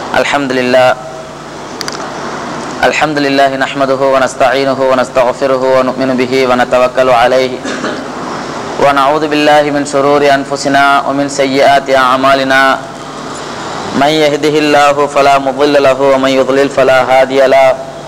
الحمد لله الحمد لله نحمده ونستعينه ونستغفره ونؤمن به ونتوكل عليه ونعوذ بالله من شرور أنفسنا ومن سيئات أعمالنا من يهده الله فلا مضل له ومن يضلل فلا هادي له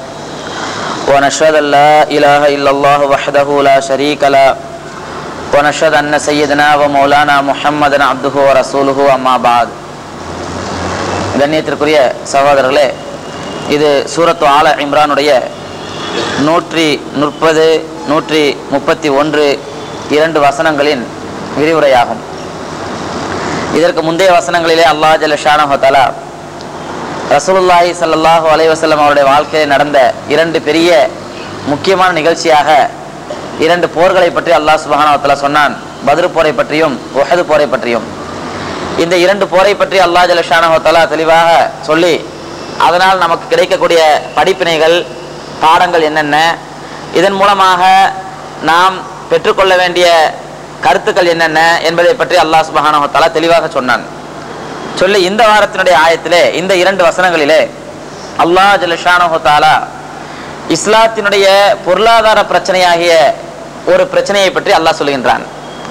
ونشهد أن لا إله إلا الله وحده لا شريك له ونشهد أن سيدنا ومولانا محمدا عبده ورسوله أما بعد கண்ணியத்திற்குரிய சகோதரர்களே இது சூரத்து ஆல இம்ரானுடைய நூற்றி முப்பது நூற்றி முப்பத்தி ஒன்று இரண்டு வசனங்களின் விரிவுரையாகும் இதற்கு முந்தைய வசனங்களிலே அல்லாஹ் ஜலஷானஹாலா ரசூலுல்லாஹி ஸல்லல்லாஹு அலைஹி வஸல்லம் அவருடைய வாழ்க்கையில் நடந்த இரண்டு பெரிய முக்கியமான நிகழ்ச்சியாக இரண்டு போர்களை பற்றி அல்லாஹ் சுபஹானஹு சொன்னான் பத்ரு போரை பற்றியும் உஹது போரை பற்றியும் இந்த இரண்டு போரை பற்றி அல்லாஹ் ஜலஷானஹாலா தெளிவாக சொல்லி அதனால் நமக்கு கிடைக்கக்கூடிய படிப்பினைகள் பாடங்கள் என்னென்ன இதன் மூலமாக நாம் பெற்றுக்கொள்ள வேண்டிய கருத்துக்கள் என்னென்ன என்பதை பற்றி அல்லாஹ் சுபஹானஹாலா தெளிவாக சொன்னான் சொல்லி இந்த வாரத்தினுடைய ஆயத்திலே இந்த இரண்டு வசனங்களிலே அல்லாஹ் ஜலஷானஹு தாலா இஸ்லாத்தினுடைய பொருளாதார பிரச்சனையாகிய ஒரு பிரச்சனையை பற்றி அல்லாஹ் சொல்லுகின்றான்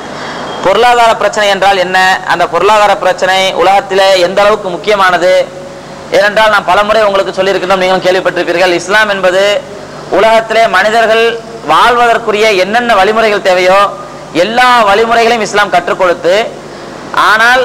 பொருளாதார பிரச்சனை என்றால் என்ன அந்த பொருளாதார பிரச்சனை உலகத்திலே எந்த அளவுக்கு முக்கியமானது ஏனென்றால் நான் பலமுறை உங்களுக்கு சொல்லியிருக்கிறோம் நீங்களும் கேள்விப்பட்டிருப்பீர்கள் இஸ்லாம் என்பது உலகத்திலே மனிதர்கள் வாழ்வதற்குரிய என்னென்ன வழிமுறைகள் தேவையோ எல்லா வழிமுறைகளையும் இஸ்லாம் கற்றுக் கொடுத்து ஆனால்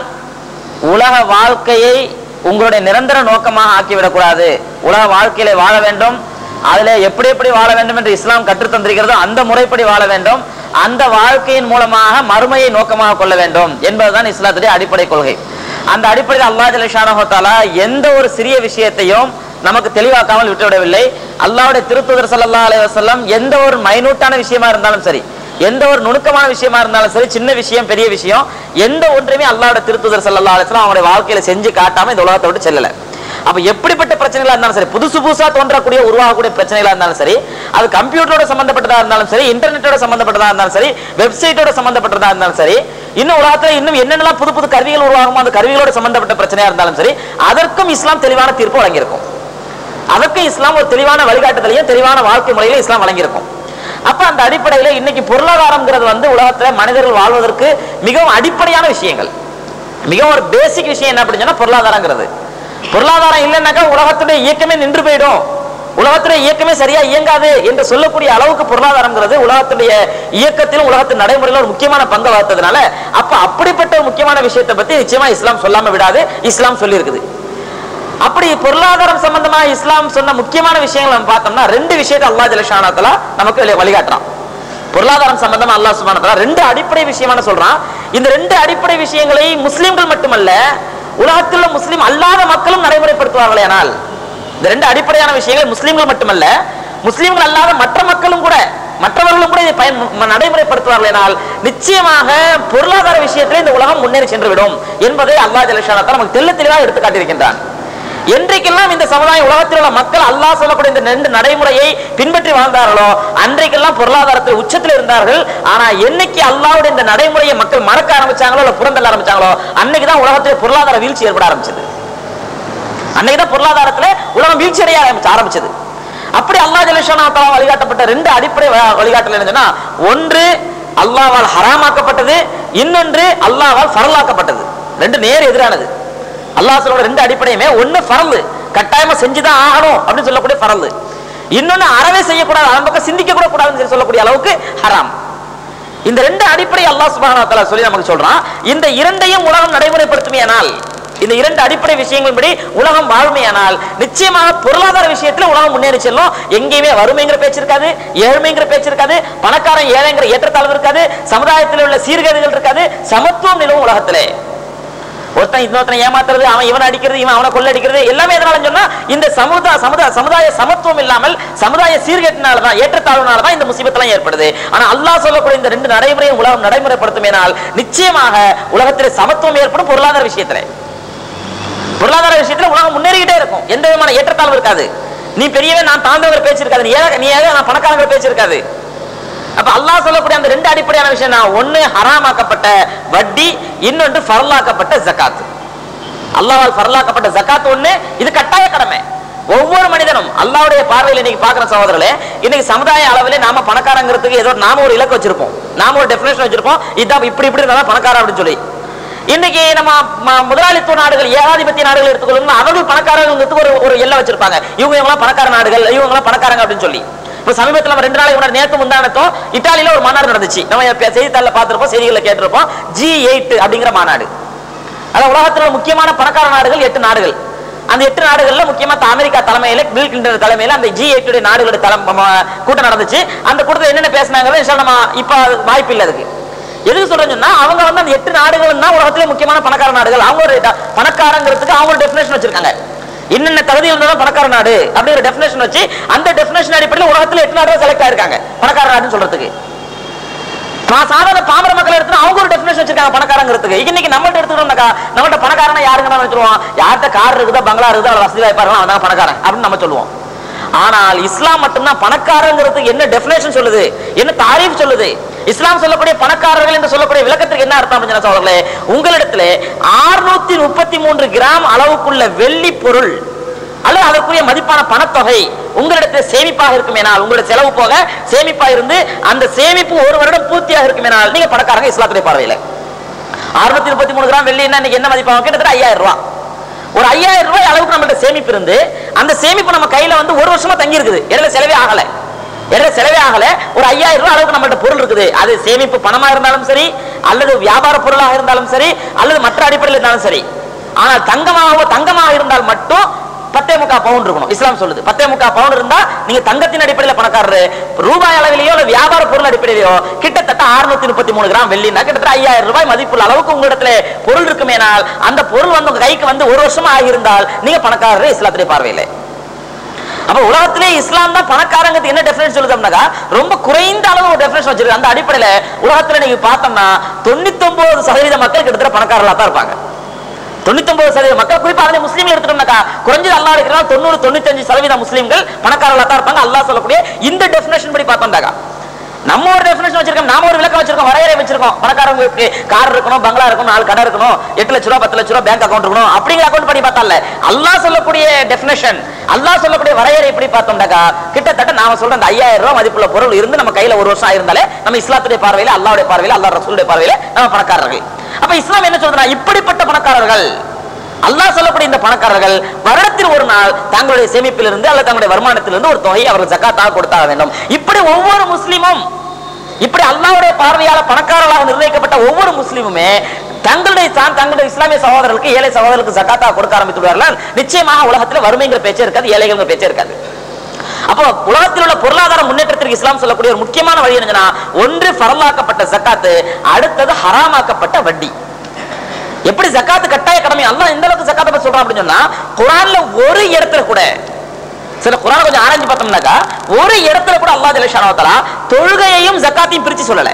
உலக வாழ்க்கையை உங்களுடைய நிரந்தர நோக்கமாக ஆக்கிவிடக்கூடாது உலக வாழ்க்கையில வாழ வேண்டும் அதுல எப்படி எப்படி வாழ வேண்டும் என்று இஸ்லாம் கற்றுத் தந்திருக்கிறதோ அந்த முறைப்படி வாழ வேண்டும் அந்த வாழ்க்கையின் மூலமாக மறுமையை நோக்கமாக கொள்ள வேண்டும் என்பதுதான் இஸ்லாத்துடைய அடிப்படை கொள்கை அந்த அடிப்படையில் அல்லா ஜலிஷானஹாலா எந்த ஒரு சிறிய விஷயத்தையும் நமக்கு தெளிவாக்காமல் விட்டுவிடவில்லை அல்லாவுடைய திருத்துதர் சல்லா அலி வசல்லம் எந்த ஒரு மைனூட்டான விஷயமா இருந்தாலும் சரி எந்த ஒரு நுணுக்கமான விஷயமா இருந்தாலும் சரி சின்ன விஷயம் பெரிய விஷயம் எந்த ஒன்றையுமே அல்லாவோட திருத்துதர் சல்லா அலிஸ்லாம் அவங்களுடைய வாழ்க்கையில செஞ்சு காட்டாம இந்த உலகத்தை விட்டு செல்லல அப்ப எப்படிப்பட்ட பிரச்சனைகளா இருந்தாலும் சரி புதுசு புதுசா தோன்றக்கூடிய உருவாகக்கூடிய பிரச்சனைகளா இருந்தாலும் சரி அது கம்ப்யூட்டரோட சம்பந்தப்பட்டதா இருந்தாலும் சரி இன்டர்நெட்டோட சம்பந்தப்பட்டதா இருந்தாலும் சரி வெப்சைட்டோட சம்பந்தப்பட்டதா இருந்தாலும் சரி இன்னும் உலகத்துல இன்னும் என்னென்னலாம் புது புது கருவிகள் உருவாகுமோ அந்த கருவிகளோட சம்பந்தப்பட்ட பிரச்சனையா இருந்தாலும் சரி அதற்கும் இஸ்லாம் தெளிவான தீர்ப்பு வழங்கியிருக்கும் அதற்கும் இஸ்லாம் ஒரு தெளிவான வழிகாட்டுதலையும் தெளிவான வாழ்க்கை முறையில இஸ்லாம் வழங்கியிருக்கும் அப்ப அந்த அடிப்படையில இன்னைக்கு பொருளாதாரம்ங்கிறது வந்து உலகத்துல மனிதர்கள் வாழ்வதற்கு மிகவும் அடிப்படையான விஷயங்கள் மிகவும் ஒரு பேசிக் விஷயம் என்ன அப்படின்னு சொன்னா பொருளாதாரங்கிறது பொருளாதாரம் இல்லைன்னாக்கா உலகத்துடைய இயக்கமே நின்று போயிடும் உலகத்துடைய இயக்கமே சரியா இயங்காது என்று சொல்லக்கூடிய அளவுக்கு பொருளாதாரங்கிறது உலகத்துடைய இயக்கத்திலும் உலகத்தின் நடைமுறையில ஒரு முக்கியமான பங்கு வகுத்ததுனால அப்ப அப்படிப்பட்ட ஒரு முக்கியமான விஷயத்தை பத்தி நிச்சயமா இஸ்லாம் சொல்லாம விடாது இஸ்லாம் சொல்லி இருக்குது அப்படி பொருளாதாரம் சம்பந்தமா இஸ்லாம் சொன்ன முக்கியமான விஷயங்கள் நம்ம பார்த்தோம்னா ரெண்டு விஷயத்தை அல்லா ஜலஷானத்துல நமக்கு வழிகாட்டுறான் பொருளாதாரம் சம்பந்தமா அல்லா சுபானத்தலா ரெண்டு அடிப்படை விஷயமான சொல்றான் இந்த ரெண்டு அடிப்படை விஷயங்களை முஸ்லிம்கள் மட்டுமல்ல உலகத்தில் உள்ள முஸ்லீம் அல்லாத மக்களும் நடைமுறைப்படுத்துவார்கள் ஆனால் இந்த ரெண்டு அடிப்படையான விஷயங்கள் முஸ்லீம்கள் மட்டுமல்ல முஸ்லீம்கள் அல்லாத மற்ற மக்களும் கூட மற்றவர்களும் கூட இதை பயன் நடைமுறைப்படுத்துவார்கள் என்றால் நிச்சயமாக பொருளாதார விஷயத்திலே இந்த உலகம் முன்னேறி சென்று விடும் என்பதை அல்லா ஜலஷானத்தா நமக்கு தெல்ல தெளிவாக எடுத்து காட்டியிருக்கின்றான் என்றைக்கெல்லாம் இந்த சமுதாயம் உலகத்தில் உள்ள மக்கள் அல்லாஹ் சொல்லக்கூடிய இந்த ரெண்டு நடைமுறையை பின்பற்றி வாழ்ந்தார்களோ அன்றைக்கெல்லாம் பொருளாதாரத்தில் உச்சத்தில் இருந்தார்கள் ஆனா என்னைக்கு அல்லாவுடைய இந்த நடைமுறையை மக்கள் மறக்க ஆரம்பிச்சாங்களோ இல்ல புறந்தள்ள ஆரம்பிச்சாங்களோ அன்னைக்கு தான் உலகத்தில் பொருளாதார வீழ்ச்சி ஏற்பட ஆரம்பிச்சது அன்னைக்கு தான் பொருளாதாரத்துல உலகம் வீழ்ச்சி அடைய ஆரம்பிச்சது அப்படி அல்லா ஜலிஷானா வழிகாட்டப்பட்ட ரெண்டு அடிப்படை வழிகாட்டல் என்னன்னா ஒன்று அல்லாவால் ஹராமாக்கப்பட்டது இன்னொன்று அல்லாவால் ஃபரலாக்கப்பட்டது ரெண்டு நேர் எதிரானது அல்லாஹ் சொல்ல ரெண்டு அடிப்படையுமே ஒண்ணு பரலு கட்டாயமா செஞ்சுதான் ஆகணும் அப்படின்னு சொல்லக்கூடிய பரலு இன்னொன்னு அறவே செய்யக்கூடாது அதன் பக்கம் சிந்திக்க கூட கூடாதுன்னு சொல்லக்கூடிய அளவுக்கு ஹராம் இந்த ரெண்டு அடிப்படை அல்லாஹ் சுபானா சொல்லி நமக்கு சொல்றான் இந்த இரண்டையும் உலகம் நடைமுறைப்படுத்துமையானால் இந்த இரண்டு அடிப்படை விஷயங்களின்படி உலகம் வாழ்மையானால் நிச்சயமாக பொருளாதார விஷயத்துல உலகம் முன்னேறி செல்லும் எங்கேயுமே வறுமைங்கிற பேச்சு இருக்காது ஏழ்மைங்கிற பேச்சு இருக்காது பணக்காரன் ஏழைங்கிற ஏற்றத்தாழ்வு இருக்காது சமுதாயத்தில் உள்ள சீர்கேடுகள் இருக்காது சமத்துவம் நிலவும் உலகத்திலே ஒருத்தன் இன்னொருத்தனை ஏமாத்துறது அவன் இவன் அடிக்கிறது இவன் அவனை கொள்ளடிக்கிறது எல்லாமே எதனால சொன்னா இந்த சமுதாய சமுதாய சமுதாய சமத்துவம் இல்லாமல் சமுதாய சீர்கேட்டினாலதான் ஏற்றத்தாழ்வுனாலதான் இந்த முசிபத்தெல்லாம் ஏற்படுது ஆனா அல்லாஹ் சொல்லக்கூடிய இந்த ரெண்டு நடைமுறையை உலகம் நடைமுறைப்படுத்துமேனால் நிச்சயமாக உலகத்தில் சமத்துவம் ஏற்படும் பொருளாதார விஷயத்துல பொருளாதார விஷயத்துல உலகம் முன்னேறிக்கிட்டே இருக்கும் எந்த விதமான ஏற்றத்தாழ்வு இருக்காது நீ பெரியவன் நான் தாழ்ந்தவர் பேச்சு இருக்காது நீ ஏழை நீ ஏழை நான் பணக்காரங்க பேச்சு இருக்காது அப்ப அல்லாஹ் சொல்லக்கூடிய அந்த ரெண்டு அடிப்படையான விஷயம் நான் ஒண்ணு ஹராமாக்கப்பட்ட வட்டி இன்னொன்று ஃபரலாக்கப்பட்ட ஜகாத் அல்லாஹ்வால் ஃபர்லாக்கப்பட்ட ஜகாத் ஒண்ணு இது கட்டாய கடமை ஒவ்வொரு மனிதனும் அல்லாஹ்வுடைய பார்வையில் இன்னைக்கு பார்க்குற சகோதரர்களே இன்னைக்கு சமுதாய அளவில் நாம பணக்காரங்கிறதுக்கு ஏதோ நாம ஒரு இலக்கு வச்சிருப்போம் நாம ஒரு டெஃபினேஷன் வச்சிருப்போம் இதான் இப்படி இப்படி இருந்தா பணக்காரன் அப்படின்னு சொல்லி இன்னைக்கு நம்ம ம- முதலாளித்துவ நாடுகள் ஏகாதிபத்திய நாடுகள் எடுத்துக்கொள்ளணும் அவர்கள் பணக்காரங்களுக்கு ஒரு ஒரு எல்லை வச்சிருப்பாங்க இவங்க இவங்களாம் பணக்கார நாடுகள் இவங்களாம் பணக்காரங்க அப்படின்னு சொல்லி இப்ப சமீபத்தில் நம்ம ரெண்டு நாளைக்கு முன்னாடி நேத்து முந்தானத்தும் இத்தாலியில ஒரு மாநாடு நடந்துச்சு நம்ம எப்ப செய்தித்தாளில் பார்த்திருப்போம் செய்திகளில் கேட்டிருப்போம் ஜி எயிட் அப்படிங்கிற மாநாடு அதாவது உலகத்துல முக்கியமான பணக்கார நாடுகள் எட்டு நாடுகள் அந்த எட்டு நாடுகள்ல முக்கியமா த- அமெரிக்கா தலைமையில பில் கிளின்டன் தலைமையில அந்த ஜி எயிட் நாடுகளுடைய தலை ம- கூட்டம் நடந்துச்சு அந்த கூட்டத்தில் என்னென்ன பேசினாங்க நம்ம இப்ப அது வாய்ப்பு இல்லை அதுக்கு எதுக்கு சொல்றேன்னு சொன்னா அவங்க வந்து அந்த எட்டு நாடுகள் தான் உலகத்திலே முக்கியமான பணக்கார நாடுகள் அவங்க ஒரு ட- பணக்காரங்கிறதுக்கு அவங்க ஒரு டெஃபினேஷன் வச்சிருக்காங்க என்னென்ன தகுதி இருந்தா தான் பணக்கார நாடு அப்படிங்கிற டெஃபினேஷன் வச்சு அந்த டெஃபினேஷன் அடிப்படையில் உலகத்துல எட்டு நாடுகள் செலக்ட் ஆயிருக்காங்க பணக்கார நாடுன்னு சொல்றதுக்கு நான் சாதாரண பாமர மக்கள் எடுத்து அவங்க ஒரு டெஃபினேஷன் வச்சிருக்காங்க பணக்காரங்கிறதுக்கு இன்னைக்கு நம்மள்ட்ட எடுத்துக்கிட்டோம்னாக்கா நம்மள்ட்ட பணக்காரனா யாருங்க நம்ம சொல்லுவோம் யார்கிட்ட கார் இருக்குதோ பங்களா இருக்குதோ அவன் வசதி வாய்ப்பா இருக்கலாம் அவன் தான் பணக்காரன் அப்படின்னு நம்ம சொல்லுவோம் ஆனால் இஸ்லாம் மட்டும்தான் பணக்காரங்கிறதுக்கு என்ன டெஃபினேஷன் சொல்லுது என்ன தாரீஃப் சொல்லுது இஸ்லாம் சொல்லக்கூடிய பணக்காரர்கள் என்று சொல்லக்கூடிய விளக்கத்துக்கு என்ன அர்த்தம் அப்படின்னு சொன்னா சகோதரர்களே உங்களிடத்துல 633 முப்பத்தி மூன்று கிராம் அளவுக்குள்ள வெள்ளி பொருள் அல்லது அதற்குரிய மதிப்பான பணத்தொகை உங்களிடத்தில் சேமிப்பாக இருக்குமேனால் உங்களுடைய செலவு போக சேமிப்பா இருந்து அந்த சேமிப்பு ஒரு வருடம் பூர்த்தியாக இருக்குமேனால் நீங்க பணக்காரங்க இஸ்லாத்துடைய பார்வையில அறுநூத்தி முப்பத்தி மூணு கிராம் வெள்ளி இன்னைக்கு என்ன மதிப்பாகும் கிட்டத்தட்ட ஐயாயிரம் ரூபாய் ஒரு ஐயாயிரம் ரூபாய் அளவுக்கு நம்மள்ட்ட சேமிப்பு இருந்து அந்த சேமிப்பு நம்ம கையில வந்து ஒரு வருஷமா தங்கி இருக்குது இடையில செலவே ஆகல இடையில செலவே ஆகல ஒரு ஐயாயிரம் ரூபாய் அளவுக்கு நம்மள்ட்ட பொருள் இருக்குது அது சேமிப்பு பணமா இருந்தாலும் சரி அல்லது வியாபார பொருளாக இருந்தாலும் சரி அல்லது மற்ற அடிப்படையில் இருந்தாலும் சரி ஆனால் தங்கமாகவோ தங்கமாக இருந்தால் மட்டும் பத்தே முக்கா பவுன் இருக்கணும் இஸ்லாம் சொல்லுது பத்தே முக்கா பவுன் இருந்தா நீங்க தங்கத்தின் அடிப்படையில் பணக்காரரு ரூபாய் அளவிலேயோ இல்ல வியாபார பொருள் அடிப்படையிலோ கிட்டத்தட்ட 633 முப்பத்தி மூணு கிராம் வெள்ளினா கிட்டத்தட்ட ஐயாயிரம் ரூபாய் மதிப்புள்ள அளவுக்கு உங்களிடத்துல பொருள் இருக்குமேனால் அந்த பொருள் வந்து உங்க கைக்கு வந்து ஒரு வருஷமா ஆகியிருந்தால் நீங்க பணக்காரரு இஸ்லாத்துடைய பார்வையில அப்ப உலகத்திலே இஸ்லாம் தான் பணக்காரங்கிறது என்ன டெஃபினேஷன் சொல்லுதோம்னாக்கா ரொம்ப குறைந்த அளவு ஒரு டெஃபினேஷன் வச்சிருக்கு அந்த அடிப்படையில உலகத்துல நீங்க பார்த்தோம்னா தொண்ணூத்தொன்பது சதவீத மக்கள் கிட்டத்தட்ட பணக்காரர்களா தான் இருப்பாங்க தொண்ணூத்தொன்பது சதவீத மக்கள் குறிப்பா அதிலே முஸ்லீம்கள் எடுத்துட்டோம்னாக்கா குறைஞ்சது அல்லா இருக்கிறான் தொண்ணூறு தொண்ணூத்தஞ்சு சதவீத முஸ்லீம்கள் பணக்காரர்களா தான் இருப்பாங்க அல்லாஹ் சொல்லக்கூடிய இந்த டெஃபினேஷன் படி பார்த்தோம்னாக்கா நம்ம ஒரு டெஃபினேஷன் வச்சிருக்கோம் நாம ஒரு விளக்கம் வச்சிருக்கோம் வரையறை வச்சிருக்கோம் பணக்காரங்களுக்கு கார் இருக்கணும் பங்களா இருக்கணும் நாலு கடை இருக்கணும் எட்டு லட்ச ரூபா பத்து லட்ச ரூபா பேங்க் அக்கௌண்ட் இருக்கணும் அப்படிங்கிற அக்கௌண்ட் படி பார்த்தா அல்லாஹ் சொல்லக்கூடிய டெஃபினேஷன் அல்லாஹ் சொல்லக்கூடிய வரையறை எப்படி பார்த்தோம்னாக்கா கிட்டத்தட்ட நாம சொல்ற அந்த ஐயாயிரம் ரூபாய் மதிப்புள்ள பொருள் இருந்து நம்ம கையில ஒரு வருஷம் ஆயிருந்தாலே நம்ம இஸ்லாத்துடைய பார்வையில அல்லாவுடைய பார்வையில அல்லாஹ் ரசூலுடைய பார்வையில நம்ம பணக்காரர்கள் அப்ப இஸ்லாம் என்ன சொல்றதுன்னா இப்படிப்பட்ட பணக்காரர்கள் அல்லாஹ் சொல்லக்கூடிய இந்த பணக்காரர்கள் வருடத்தில் ஒரு நாள் தங்களுடைய சேமிப்பிலிருந்து அல்லது தங்களுடைய வருமானத்திலிருந்து ஒரு தொகையை அவர்கள் ஜக்காத்தாக கொடுத்தாக வேண்டும் இப்படி ஒவ்வொரு முஸ்லிமும் இப்படி அல்லாஹ்வுடைய பார்வையால பணக்காரர்களாக நிர்ணயிக்கப்பட்ட ஒவ்வொரு முஸ்லிமுமே தங்களுடைய தான் தங்களுடைய இஸ்லாமிய சகோதரர்களுக்கு ஏழை சகோதரர்களுக்கு ஜக்காத்தாக கொடுக்க ஆரம்பித்து விடுவார்கள் நிச்சயமாக உலகத்தில் வறுமைங்கிற பேச்சே இருக்காது ஏழைகள் பேச்சே இருக்காது அப்போ உலகத்தில் உள்ள பொருளாதார முன்னேற்றத்திற்கு இஸ்லாம் சொல்லக்கூடிய ஒரு முக்கியமான வழி என்னன்னா ஒன்று ஃபரலாக்கப்பட்ட ஜக்காத்து அடுத்தது ஹராமாக்கப்பட்ட வட்டி எப்படி ஜக்காத்து கட்டாய கடமை அல்லாஹ் எந்த அளவுக்கு ஜக்காத்தை பத்தி சொல்றான் அப்படின்னு சொன்னா குரான்ல ஒரு இடத்துல கூட சில குரான் கொஞ்சம் ஆராய்ஞ்சு பார்த்தோம்னாக்கா ஒரு இடத்துல கூட அல்லாஹ் ஜல்ல தஆலா தொழுகையையும் ஜக்காத்தையும் பிரிச்சு சொல்லல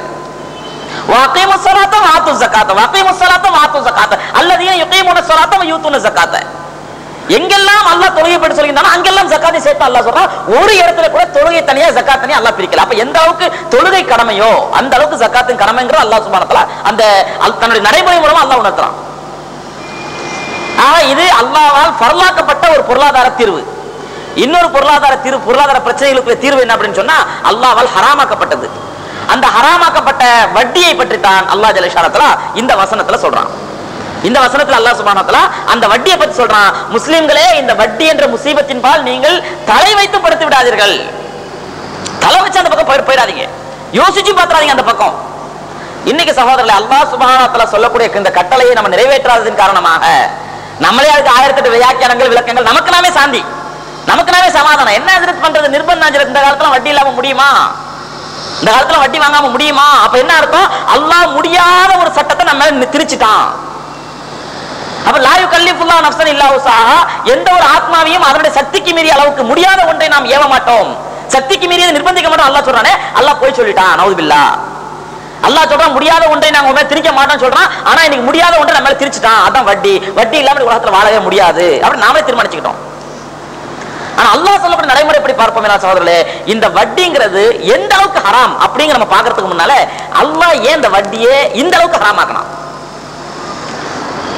வாqimu ஸலாத்த வாத்து ஜக்காத்த வாqimu ஸலாத்த வாத்து ஜக்காத்த அல்லதீன யுகீமுன ஸலாத்த வ யூத்துன ஜக்காத்த எங்கெல்லாம் அல்லாஹ் தொழுகை பற்றி சொல்லியிருந்தானோ அங்கெல்லாம் ஜக்காத்தை சேர்த்து அல்லாஹ் சொல்றான் ஒரு இடத்துல கூட தொழுகை தனியா ஜக்காத் தனியா அல்லாஹ் பிரிக்கல அப்ப எந்த அளவுக்கு தொழுகை கடமையோ அந்த அளவுக்கு ஜக்காத்தின் கடமைங்கிறது அல்லாஹ் சுப்ஹானஹு வ தஆலா அந்த அல்- தன்னுடைய நடைமுறை மூலமா அல்லாஹ் உணர்த்துறான் ஆக இது அல்லாஹ்வால் பரலாக்கப்பட்ட ஒரு பொருளாதார தீர்வு இன்னொரு பொருளாதார தீர்வு பொருளாதார பிரச்சனைகளுக்கு தீர்வு என்ன அப்படின்னு சொன்னா அல்லாஹ்வால் ஹராமாக்கப்பட்டது அந்த ஹராமாக்கப்பட்ட வட்டியை பற்றி தான் அல்லாஹ் ஜலஷாரத்துல இந்த வசனத்துல சொல்றான் இந்த வசனத்துல அல்லாஹ் சுபானத்துல அந்த வட்டியை பத்தி சொல்றான் முஸ்லிம்களே இந்த வட்டி என்ற முசீபத்தின் பால் நீங்கள் தலை வைத்து படுத்து விடாதீர்கள் தலை வச்சு அந்த பக்கம் போயிட- போயிடாதீங்க யோசிச்சு பாத்துறாதீங்க அந்த பக்கம் இன்னைக்கு சகோதரர்களே அல்லாஹ் சுபஹானத்துல சொல்லக்கூடிய இந்த கட்டளையை நம்ம நிறைவேற்றாததன் காரணமாக நம்மளே அதுக்கு ஆயிரத்தெட்டு வியாக்கியானங்கள் விளக்கங்கள் நமக்கு நாமே சாந்தி நமக்கு நாமே சமாதானம் என்ன எதிர்த்து பண்றது நிர்பந்தம் ஹஜ்ரத் இந்த காலத்துல வட்டி இல்லாம முடியுமா இந்த காலத்துல வட்டி வாங்காம முடியுமா அப்ப என்ன அர்த்தம் அல்லாஹ் முடியாத ஒரு சட்டத்தை நம்ம மேல திரிச்சிட்டான் அப்ப லாயு கல்லிஃபுல்லா நஃப்சன் இல்லா உஸாஹா எந்த ஒரு ஆத்மாவையும் அதனுடைய சக்திக்கு மீறிய அளவுக்கு முடியாத ஒன்றை நாம் ஏவ மாட்டோம் சக்திக்கு மீறியதை நிர்பந்திக்க மாட்டோம் அல்லாஹ் சொல்றானே அல்லாஹ் போய் சொல்லிட்டான் நவுதுபில்லா அல்லாஹ் சொல்றான் முடியாத ஒன்றை நாங்க உங்க மேல திரிக்க மாட்டோம் சொல்றான் ஆனா இன்னைக்கு முடியாத ஒன்றை நம்ம மேல திரிச்சிட்டான் அதான் வட்டி வட்டி இல்லாம இந்த உலகத்துல வாழவே முடியாது அப்படின்னு நாமளே தீர்மானிச்சுக்கிட்டோம் ஆனா அல்லாஹ் சொல்லக்கூடிய நடைமுறை எப்படி பார்ப்போம் என்ன சகோதரர்களே இந்த வட்டிங்கிறது எந்த அளவுக்கு ஹராம் அப்படிங்கிற நம்ம பார்க்கறதுக்கு முன்னால அல்லாஹ் ஏன் இந்த வட்டியை இந்த அளவுக்கு ஹராமாக்கணும்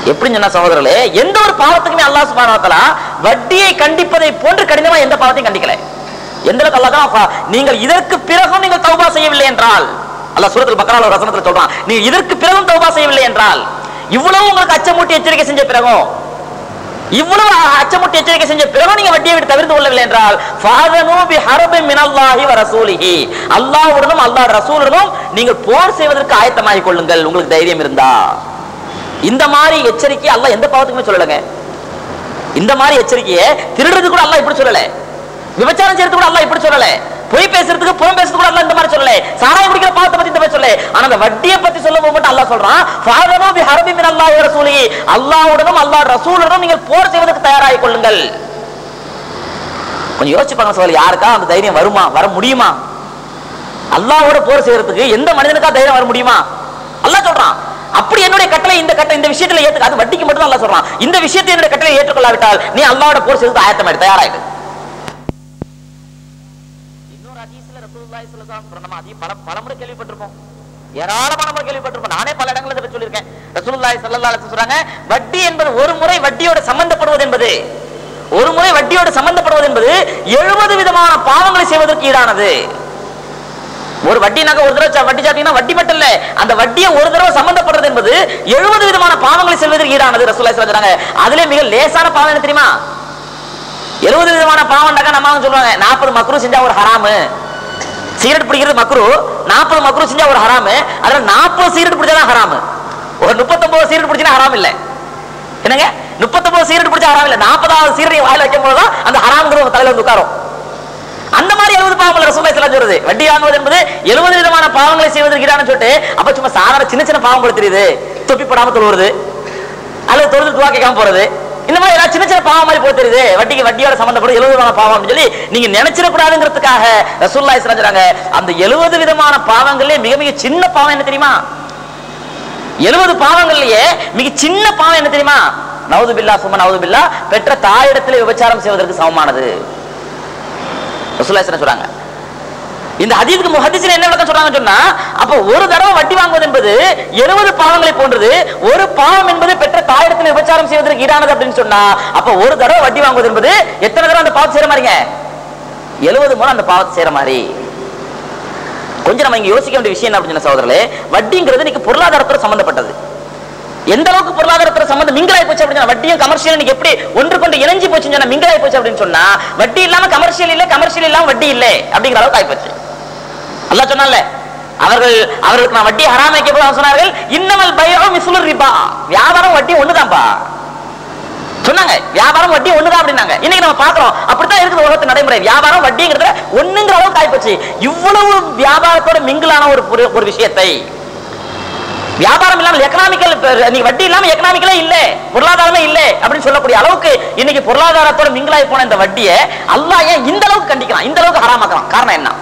எப்படி சொன்ன சகோதரர்களே எந்த ஒரு பாவத்துக்குமே அல்லாஹ் சுப்ஹானஹு வ தஆலா வட்டியை கண்டிப்பதை போன்று கடினமா எந்த பாவத்தையும் கண்டிக்கல எந்த அளவுக்கு அல்லாஹ் தான் ஃபா- நீங்கள் இதற்கு பிறகும் நீங்கள் தௌபா செய்யவில்லை என்றால் அல்லாஹ் சூரத்துல் பக்ரால ஒரு வசனத்துல சொல்றான் நீங்க இதற்கு பிறகும் தௌபா செய்யவில்லை என்றால் இவ்வளவு உங்களுக்கு அச்சமூட்டி எச்சரிக்கை செஞ்ச பிறகும் இவ்வளவு அச்சமுட்டி எச்சரிக்கை செஞ்ச பிறகு நீங்க வட்டியை விட்டு தவிர்த்து கொள்ளவில்லை என்றால் ஃபாதனு பி ஹரபி மினல்லாஹி வ ரசூலிஹி அல்லாஹ்வுடனும் அல்லாஹ் ரசூலுடனும் நீங்கள் போர் செய்வதற்கு ஆயத்தமாகிக் கொள்ளுங்கள் உங்களுக்கு தைரியம் இருந்தா இந்த மாதிரி எச்சரிக்கை அல்லாஹ் எந்த பாவத்துக்குமே சொல்லலங்க இந்த மாதிரி எச்சரிக்கையை திருடுறது கூட அல்லாஹ் இப்படி சொல்லல விபச்சாரம் செய்யறது கூட அல்லாஹ் இப்படி சொல்லல பொய் பேசுறதுக்கு புறம் பேசுறது கூட அல்லாஹ் இந்த மாதிரி சொல்லல சாராயம் குடிக்கிற பாவத்தை பத்தி இந்த மாதிரி சொல்லல ஆனா அந்த வட்டியை பத்தி சொல்லும் போது மட்டும் அல்லாஹ் சொல்றான் ஃபாதனு பி ஹரபி மின் அல்லாஹி வ ரசூலிஹி அல்லாஹ்வுடனும் அல்லாஹ் ரசூலுடனும் நீங்கள் போர் செய்வதற்கு தயாராகிக் கொள்ளுங்கள் கொஞ்சம் யோசிச்சு பாருங்க சோழ யாருக்கா அந்த தைரியம் வருமா வர முடியுமா அல்லாஹ்வோட போர் செய்யறதுக்கு எந்த மனிதனுக்கா தைரியம் வர முடியுமா அல்லாஹ் சொல்றான் அப்படி என்னுடைய கட்டளை இந்த கட்டளை இந்த விஷயத்துல ஏத்துக்க அது வட்டிக்கு மட்டும் தான் அல்லாஹ் சொல்றான் இந்த விஷயத்தை என்னுடைய கட்டளை ஏற்றுக்கொள்ளாவிட்டால் நீ அல்லாஹ்வோட போர் செய்யறதுக்கு ஆயத்தமாயிடு தயாராயிடு இன்னொரு ஹதீஸ்ல ரசூலுல்லாஹி ஸல்லல்லாஹு அலைஹி வஸல்லம் நம்ம அதிகம் பல பலமுறை கேள்விப்பட்டிருப்போம் ஏராளமான முறை கேள்விப்பட்டிருப்போம் நானே பல இடங்கள்ல இதை பத்தி சொல்லியிருக்கேன் ரசூலுல்லாஹி ஸல்லல்லாஹு அலைஹி வஸல்லம் சொல்றாங்க வட்டி என்பது ஒரு முறை வட்டியோட சம்பந்தப்படுவது என்பது ஒரு முறை வட்டியோடு சம்பந்தப்படுவது என்பது எழுபது விதமான பாவங்களை செய்வதற்கு ஈடானது ஒரு வட்டினாக்க ஒரு தடவை ச- வட்டி சாப்பிட்டீங்கன்னா வட்டி மட்டும் இல்ல அந்த வட்டியை ஒரு தடவை சம்பந்தப்படுறது என்பது எழுபது விதமான பாவங்களை செய்வதற்கு ஈடானது ரசூலுல்லாஹி ஸல்லல்லாஹு அலைஹி வஸல்லம் சொல்றாங்க அதுல மிக லேசான பாவம் என்ன தெரியுமா எழுபது விதமான பாவம்னாக்கா நம்ம அவங்க சொல்றாங்க நாற்பது மக்ரூ செஞ்சா ஒரு ஹராமு சிகரெட் பிடிக்கிறது மக்ரூ நாற்பது மக்ரூ செஞ்சா ஒரு ஹராமு அதுல நாற்பது சிகரெட் பிடிச்சாதான் ஹராமு ஒரு முப்பத்தொன்பது சிகரெட் பிடிச்சா ஹராம் இல்ல என்னங்க முப்பத்தொன்பது சிகரெட் பிடிச்சா ஹராம் இல்ல நாற்பதாவது சிகரெட் வாயில வைக்கும் போது தான் அந்த ஹராம்ங்கிறது உங்க தலையில வந்து உட்காரும் அந்த மாதிரி எழுபது பாவங்கள் ரசூலுல்லாஹி ஸல்லல்லாஹு அலைஹி சொல்றது வட்டி வாங்குவது என்பது எழுபது விதமான பாவங்களை செய்வதற்கு ஈடான சொல்லிட்டு அப்ப சும்மா சாதாரண சின்ன சின்ன பாவம் போல தெரியுது தொப்பி போடாம தொழுவது அல்லது தொழுது துவா கேட்காம போறது இந்த மாதிரி ஏதாவது சின்ன சின்ன பாவம் மாதிரி போல தெரியுது வட்டிக்கு வட்டியோட சம்பந்தப்படும் எழுபது விதமான பாவம் அப்படின்னு சொல்லி நீங்க நினைச்சிடக்கூடாதுங்கிறதுக்காக ரசூலுல்லாஹி ஸல்லல்லாஹு அலைஹி சொல்றாங்க அந்த எழுபது விதமான பாவங்களே மிக மிக சின்ன பாவம் என்ன தெரியுமா எழுபது பாவங்கள்லயே மிக சின்ன பாவம் என்ன தெரியுமா நவுது பில்லா சுமன் நவுது பில்லா பெற்ற தாயிடத்திலே விபச்சாரம் செய்வதற்கு சமமானது ரசூலுல்லாஹி ஸல்லல்லாஹு சொல்றாங்க இந்த ஹதீஸ்க்கு முஹத்திஸ்ல என்ன விளக்கம் சொல்றாங்க சொன்னா அப்ப ஒரு தடவை வட்டி வாங்குவது என்பது எழுபது பாவங்களை போன்றது ஒரு பாவம் என்பது பெற்ற தாயிடத்தில் விபச்சாரம் செய்வதற்கு ஈடானது அப்படின்னு சொன்னா அப்ப ஒரு தடவை வட்டி வாங்குவது என்பது எத்தனை தடவை அந்த பாவத்தை செய்யற மாதிரிங்க எழுபது முறை அந்த பாவத்தை செய்யற மாதிரி கொஞ்சம் நம்ம இங்க யோசிக்க வேண்டிய விஷயம் என்ன அப்படின்னு சொன்ன சகோதரர்களே வட்டிங்கிறது இன்னைக்கு பொருளாதாரத்தோட சம்பந்தப்பட்டது எந்த அளவுக்கு பொருளாதாரத்துல சம்பந்தம் மிங்கலாய் போச்சு அப்படின்னு சொன்னா வட்டியும் கமர்ஷியல் இன்னைக்கு எப்படி ஒன்று கொண்டு இணைஞ்சு போச்சுன்னு சொன்னா மிங்கலாய் போச்சு அப்படின்னு சொன்னா வட்டி இல்லாம கமர்ஷியல் இல்ல கமர்ஷியல் இல்லாம வட்டி இல்லை அப்படிங்கிற அளவுக்கு ஆயிப்போச்சு அல்லாஹ் சொன்னான்ல அவர்கள் அவர்களுக்கு நான் வட்டி ஹராம் வைக்க போது சொன்னார்கள் இன்னமல் பயம் மிசுலர் ரிபா வியாபாரம் வட்டி ஒண்ணுதான்ப்பா சொன்னாங்க வியாபாரம் வட்டி ஒண்ணுதான் அப்படின்னாங்க இன்னைக்கு நம்ம பாக்குறோம் அப்படித்தான் இருக்குது உலகத்து நடைமுறை வியாபாரம் வட்டிங்கிறதுல ஒண்ணுங்கிற அளவுக்கு ஆயிப்போச்சு இவ்வளவு வியாபாரத்தோட மிங்கிலான ஒரு ஒரு- ஒரு விஷயத்தை வியாபாரம் இல்லாமல் எக்கனாமிக்கல் நீங்க வட்டி இல்லாம எக்கனாமிக்கலே இல்ல பொருளாதாரமே இல்ல அப்படின்னு சொல்லக்கூடிய அளவுக்கு இன்னைக்கு பொருளாதாரத்தோட மிங்கிலாகி போன இந்த வட்டியை அல்லாஹ் ஏன் இந்த அளவுக்கு கண்டிக்கிறான் இந்த அளவுக்கு ஹராமாக்கலாம் காரணம் என்ன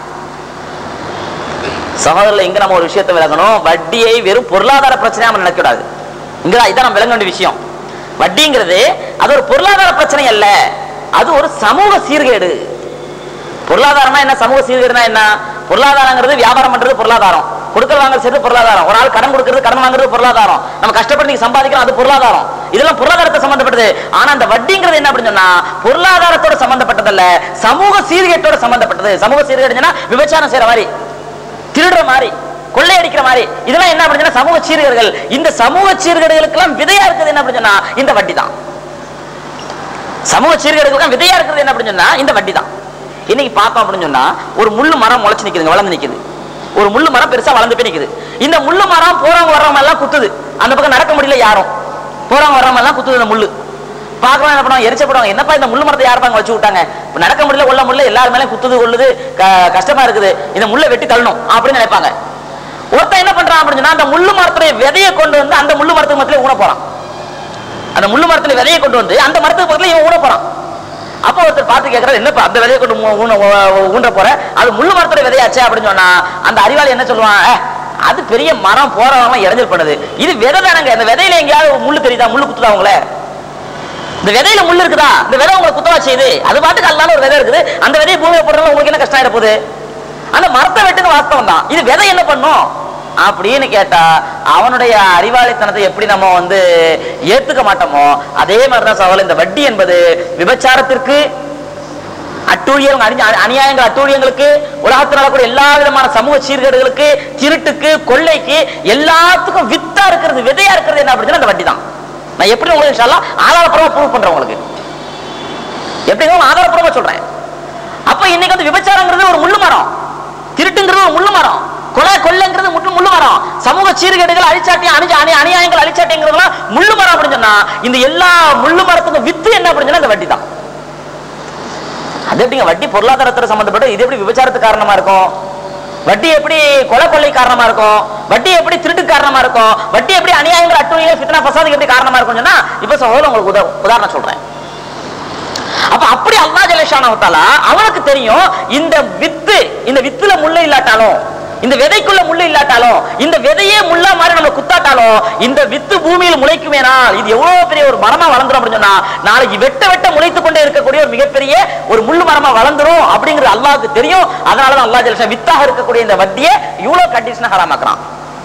சகோதரர்ல இங்க நம்ம ஒரு விஷயத்தை விளங்கணும் வட்டியை வெறும் பொருளாதார பிரச்சனையா நம்ம நினைக்கக்கூடாது இங்க இதான் நம்ம விளங்க வேண்டிய விஷயம் வட்டிங்கிறது அது ஒரு பொருளாதார பிரச்சனை அல்ல அது ஒரு சமூக சீர்கேடு பொருளாதாரம்னா என்ன சமூக சீர்கேடுனா என்ன பொருளாதாரங்கிறது வியாபாரம் பண்றது பொருளாதாரம் கொடுக்கல் வாங்கல் செய்யறது பொருளாதாரம் ஒரு ஆள் கடன் கொடுக்கறது கடன் வாங்குறது பொருளாதாரம் நம்ம கஷ்டப்பட்டு நீங்க சம்பாதிக்கிறோம் அது பொருளாதாரம் இதெல்லாம் பொருளாதாரத்தை சம்பந்தப்பட்டது ஆனா அந்த வட்டிங்கிறது என்ன அப்படின்னு சொன்னா பொருளாதாரத்தோட சம்பந்தப்பட்டதல்ல சமூக சீர்கேட்டோட சம்பந்தப்பட்டது சமூக சீர்கேடுனா விபச்சாரம் செய்யற மாதிரி திருடுற மாதிரி கொள்ளையடிக்கிற மாதிரி இதெல்லாம் என்ன அப்படின்னு சொன்னா சமூக சீர்கேடுகள் இந்த சமூக சீர்கேடுகளுக்கெல்லாம் விதையா இருக்குது என்ன அப்படின்னு சொன்னா இந்த வட்டி தான் சமூக சீர்கேடுகளுக்கு விதையா இருக்கிறது என்ன அப்படின்னு சொன்னா இந்த வட்டி தான் இன்னைக்கு பார்த்தோம் அப்படின்னு சொன்னா ஒரு முள்ளு மரம் முளைச்சு நிக்குதுங்க வளர்ந்து நிக்குது ஒரு முள்ளு மரம் பெருசா வளர்ந்து போய் நிக்குது இந்த முள்ளு மரம் போறவங்க வர்றவங்க எல்லாம் குத்துது அந்த பக்கம் நடக்க முடியல யாரும் போறவங்க வர்றவங்க எல்லாம் குத்துது இந்த முள்ளு பார்க்கலாம் என்ன பண்ணுவாங்க எரிச்சப்படுவாங்க என்னப்பா இந்த முள்ளு மரத்தை யாருப்பா அங்க வச்சு விட்டாங்க இப்ப நடக்க முடியல கொள்ள முடியல எல்லாரும் மேலே குத்துது கொள்ளுது க- கஷ்டமா இருக்குது இந்த முள்ளை வெட்டி தள்ளணும் அப்படின்னு நினைப்பாங்க ஒருத்தன் என்ன பண்றான் அப்படின்னு சொன்னா அந்த முள்ளு மரத்துடைய விதையை கொண்டு வந்து அந்த முள்ளு மரத்துக்கு மத்தியில ஊன போறான் அந்த முள்ளு மரத்துல விதையை கொண்டு வந்து அந்த மரத்துக்கு பக்கத்துல இவன் ஊன போறான் அப்போ ஒருத்தர் பார்த்து கேட்கறாரு என்னப்பா அந்த விதையை கொண்டு ஊ- ஊன ஊ- ஊன்ற போற அது முள்ளு மரத்தோட விதையாச்சே அப்படின்னு சொன்னா அந்த அறிவாளி என்ன சொல்லுவான் "ஏ, அது பெரிய மரம் போறவங்க இடைஞ்சல் பண்ணுது இது விதை தானங்க இந்த விதையில எங்கேயாவது முள்ளு தெரியுதா முள்ளு குத்துதா உங்களே இந்த விதையில முள்ளு இருக்குதா இந்த விதை உங்களை குத்தவா செய்யுது அது பாட்டுக்கு அல்லாத ஒரு விதை இருக்குது அந்த விதையை பூமியை போடுறதுல உங்களுக்கு என்ன கஷ்டம் ஆயிட போகுது அந்த மரத்தை வெட்டுங்க வாஸ்தவம் தான் இது விதை என்ன பண்ணும் அப்படின்னு கேட்டா அவனுடைய அறிவாளித்தனத்தை எப்படி நம்ம வந்து ஏத்துக்க மாட்டோமோ அதே மாதிரிதான் சகோதரர் இந்த வட்டி என்பது விபச்சாரத்திற்கு அட்டூழியம் அணி- அநியாயங்கள் அட்டூழியங்களுக்கு உலகத்தில் நடக்கூடிய எல்லா விதமான சமூக சீர்கேடுகளுக்கு திருட்டுக்கு கொள்ளைக்கு எல்லாத்துக்கும் வித்தா இருக்கிறது விதையா இருக்கிறது என்ன அப்படின்னா அந்த வட்டி தான் நான் எப்படி உங்களுக்கு இன்ஷா அல்லாஹ் ஆதாரப்பூர்வமா ப்ரூவ் பண்றேன் உங்களுக்கு எப்படி ஆதாரப்பூர்வமா சொல்றேன் அப்ப இன்னைக்கு வந்து விபச்சாரங்கிறது ஒரு முள்ளு மரம் திருட்டுங்கிறது ஒரு முள்ளு மரம் கொலை கொள்ளைங்கிறது முள்ளு முள்ளு மரம் சமூக சீர்கேடுகள் அழிச்சாட்டியம் அணிஞ்ச அணி அநியாயங்கள் அழிச்சாட்டியங்கிறதுலாம் முள்ளு மரம் அப்படின்னு சொன்னா இந்த எல்லா முள்ளு மரத்துக்கும் வித்து என்ன அப்படின்னு சொன்னா இந்த வட்டி தான் அது எப்படிங்க வட்டி பொருளாதாரத்துல சம்பந்தப்பட்ட இது எப்படி விபச்சாரத்துக்கு காரணமா இருக்கும் வட்டி எப்படி கொலை கொள்ளை காரணமா இருக்கும் வட்டி எப்படி திருட்டு காரணமா இருக்கும் வட்டி எப்படி அநியாயங்கள் அட்டுழியங்கள் ஃபித்னா ஃபசாதுக்கு எப்படி காரணமா இருக்கும்னு சொன்னா இப்ப சகோதரர் உங்களுக்கு உத- உதாரணம் சொல்றேன் அப்ப அப்படி அல்லாஹ் ஜல்லஷானஹு தஆலா அவனுக்கு தெரியும் இந்த வித்து இந்த வித்துல முள்ளு இல்லாட்டாலும் இந்த விதைக்குள்ள முள்ளு இல்லாட்டாலும் இந்த விதையே முள்ளா மாதிரி நம்ம குத்தாட்டாலும் இந்த வித்து பூமியில் முளைக்குமேனால் இது எவ்வளவு பெரிய ஒரு மரமா வளர்ந்துரும் அப்படின்னு சொன்னா நாளைக்கு வெட்ட வெட்ட முளைத்து கொண்டே இருக்கக்கூடிய ஒரு மிகப்பெரிய ஒரு முள்ளு மரமா வளர்ந்துரும் அப்படிங்கிறது அல்லாஹ்வுக்கு தெரியும் அதனாலதான் அல்லாஹ் ஜல்லஷா வித்தாக இருக்கக்கூடிய இந்த வட்டியை இவ்வளவு கண்டிஷனா ஹராமாக்குறான்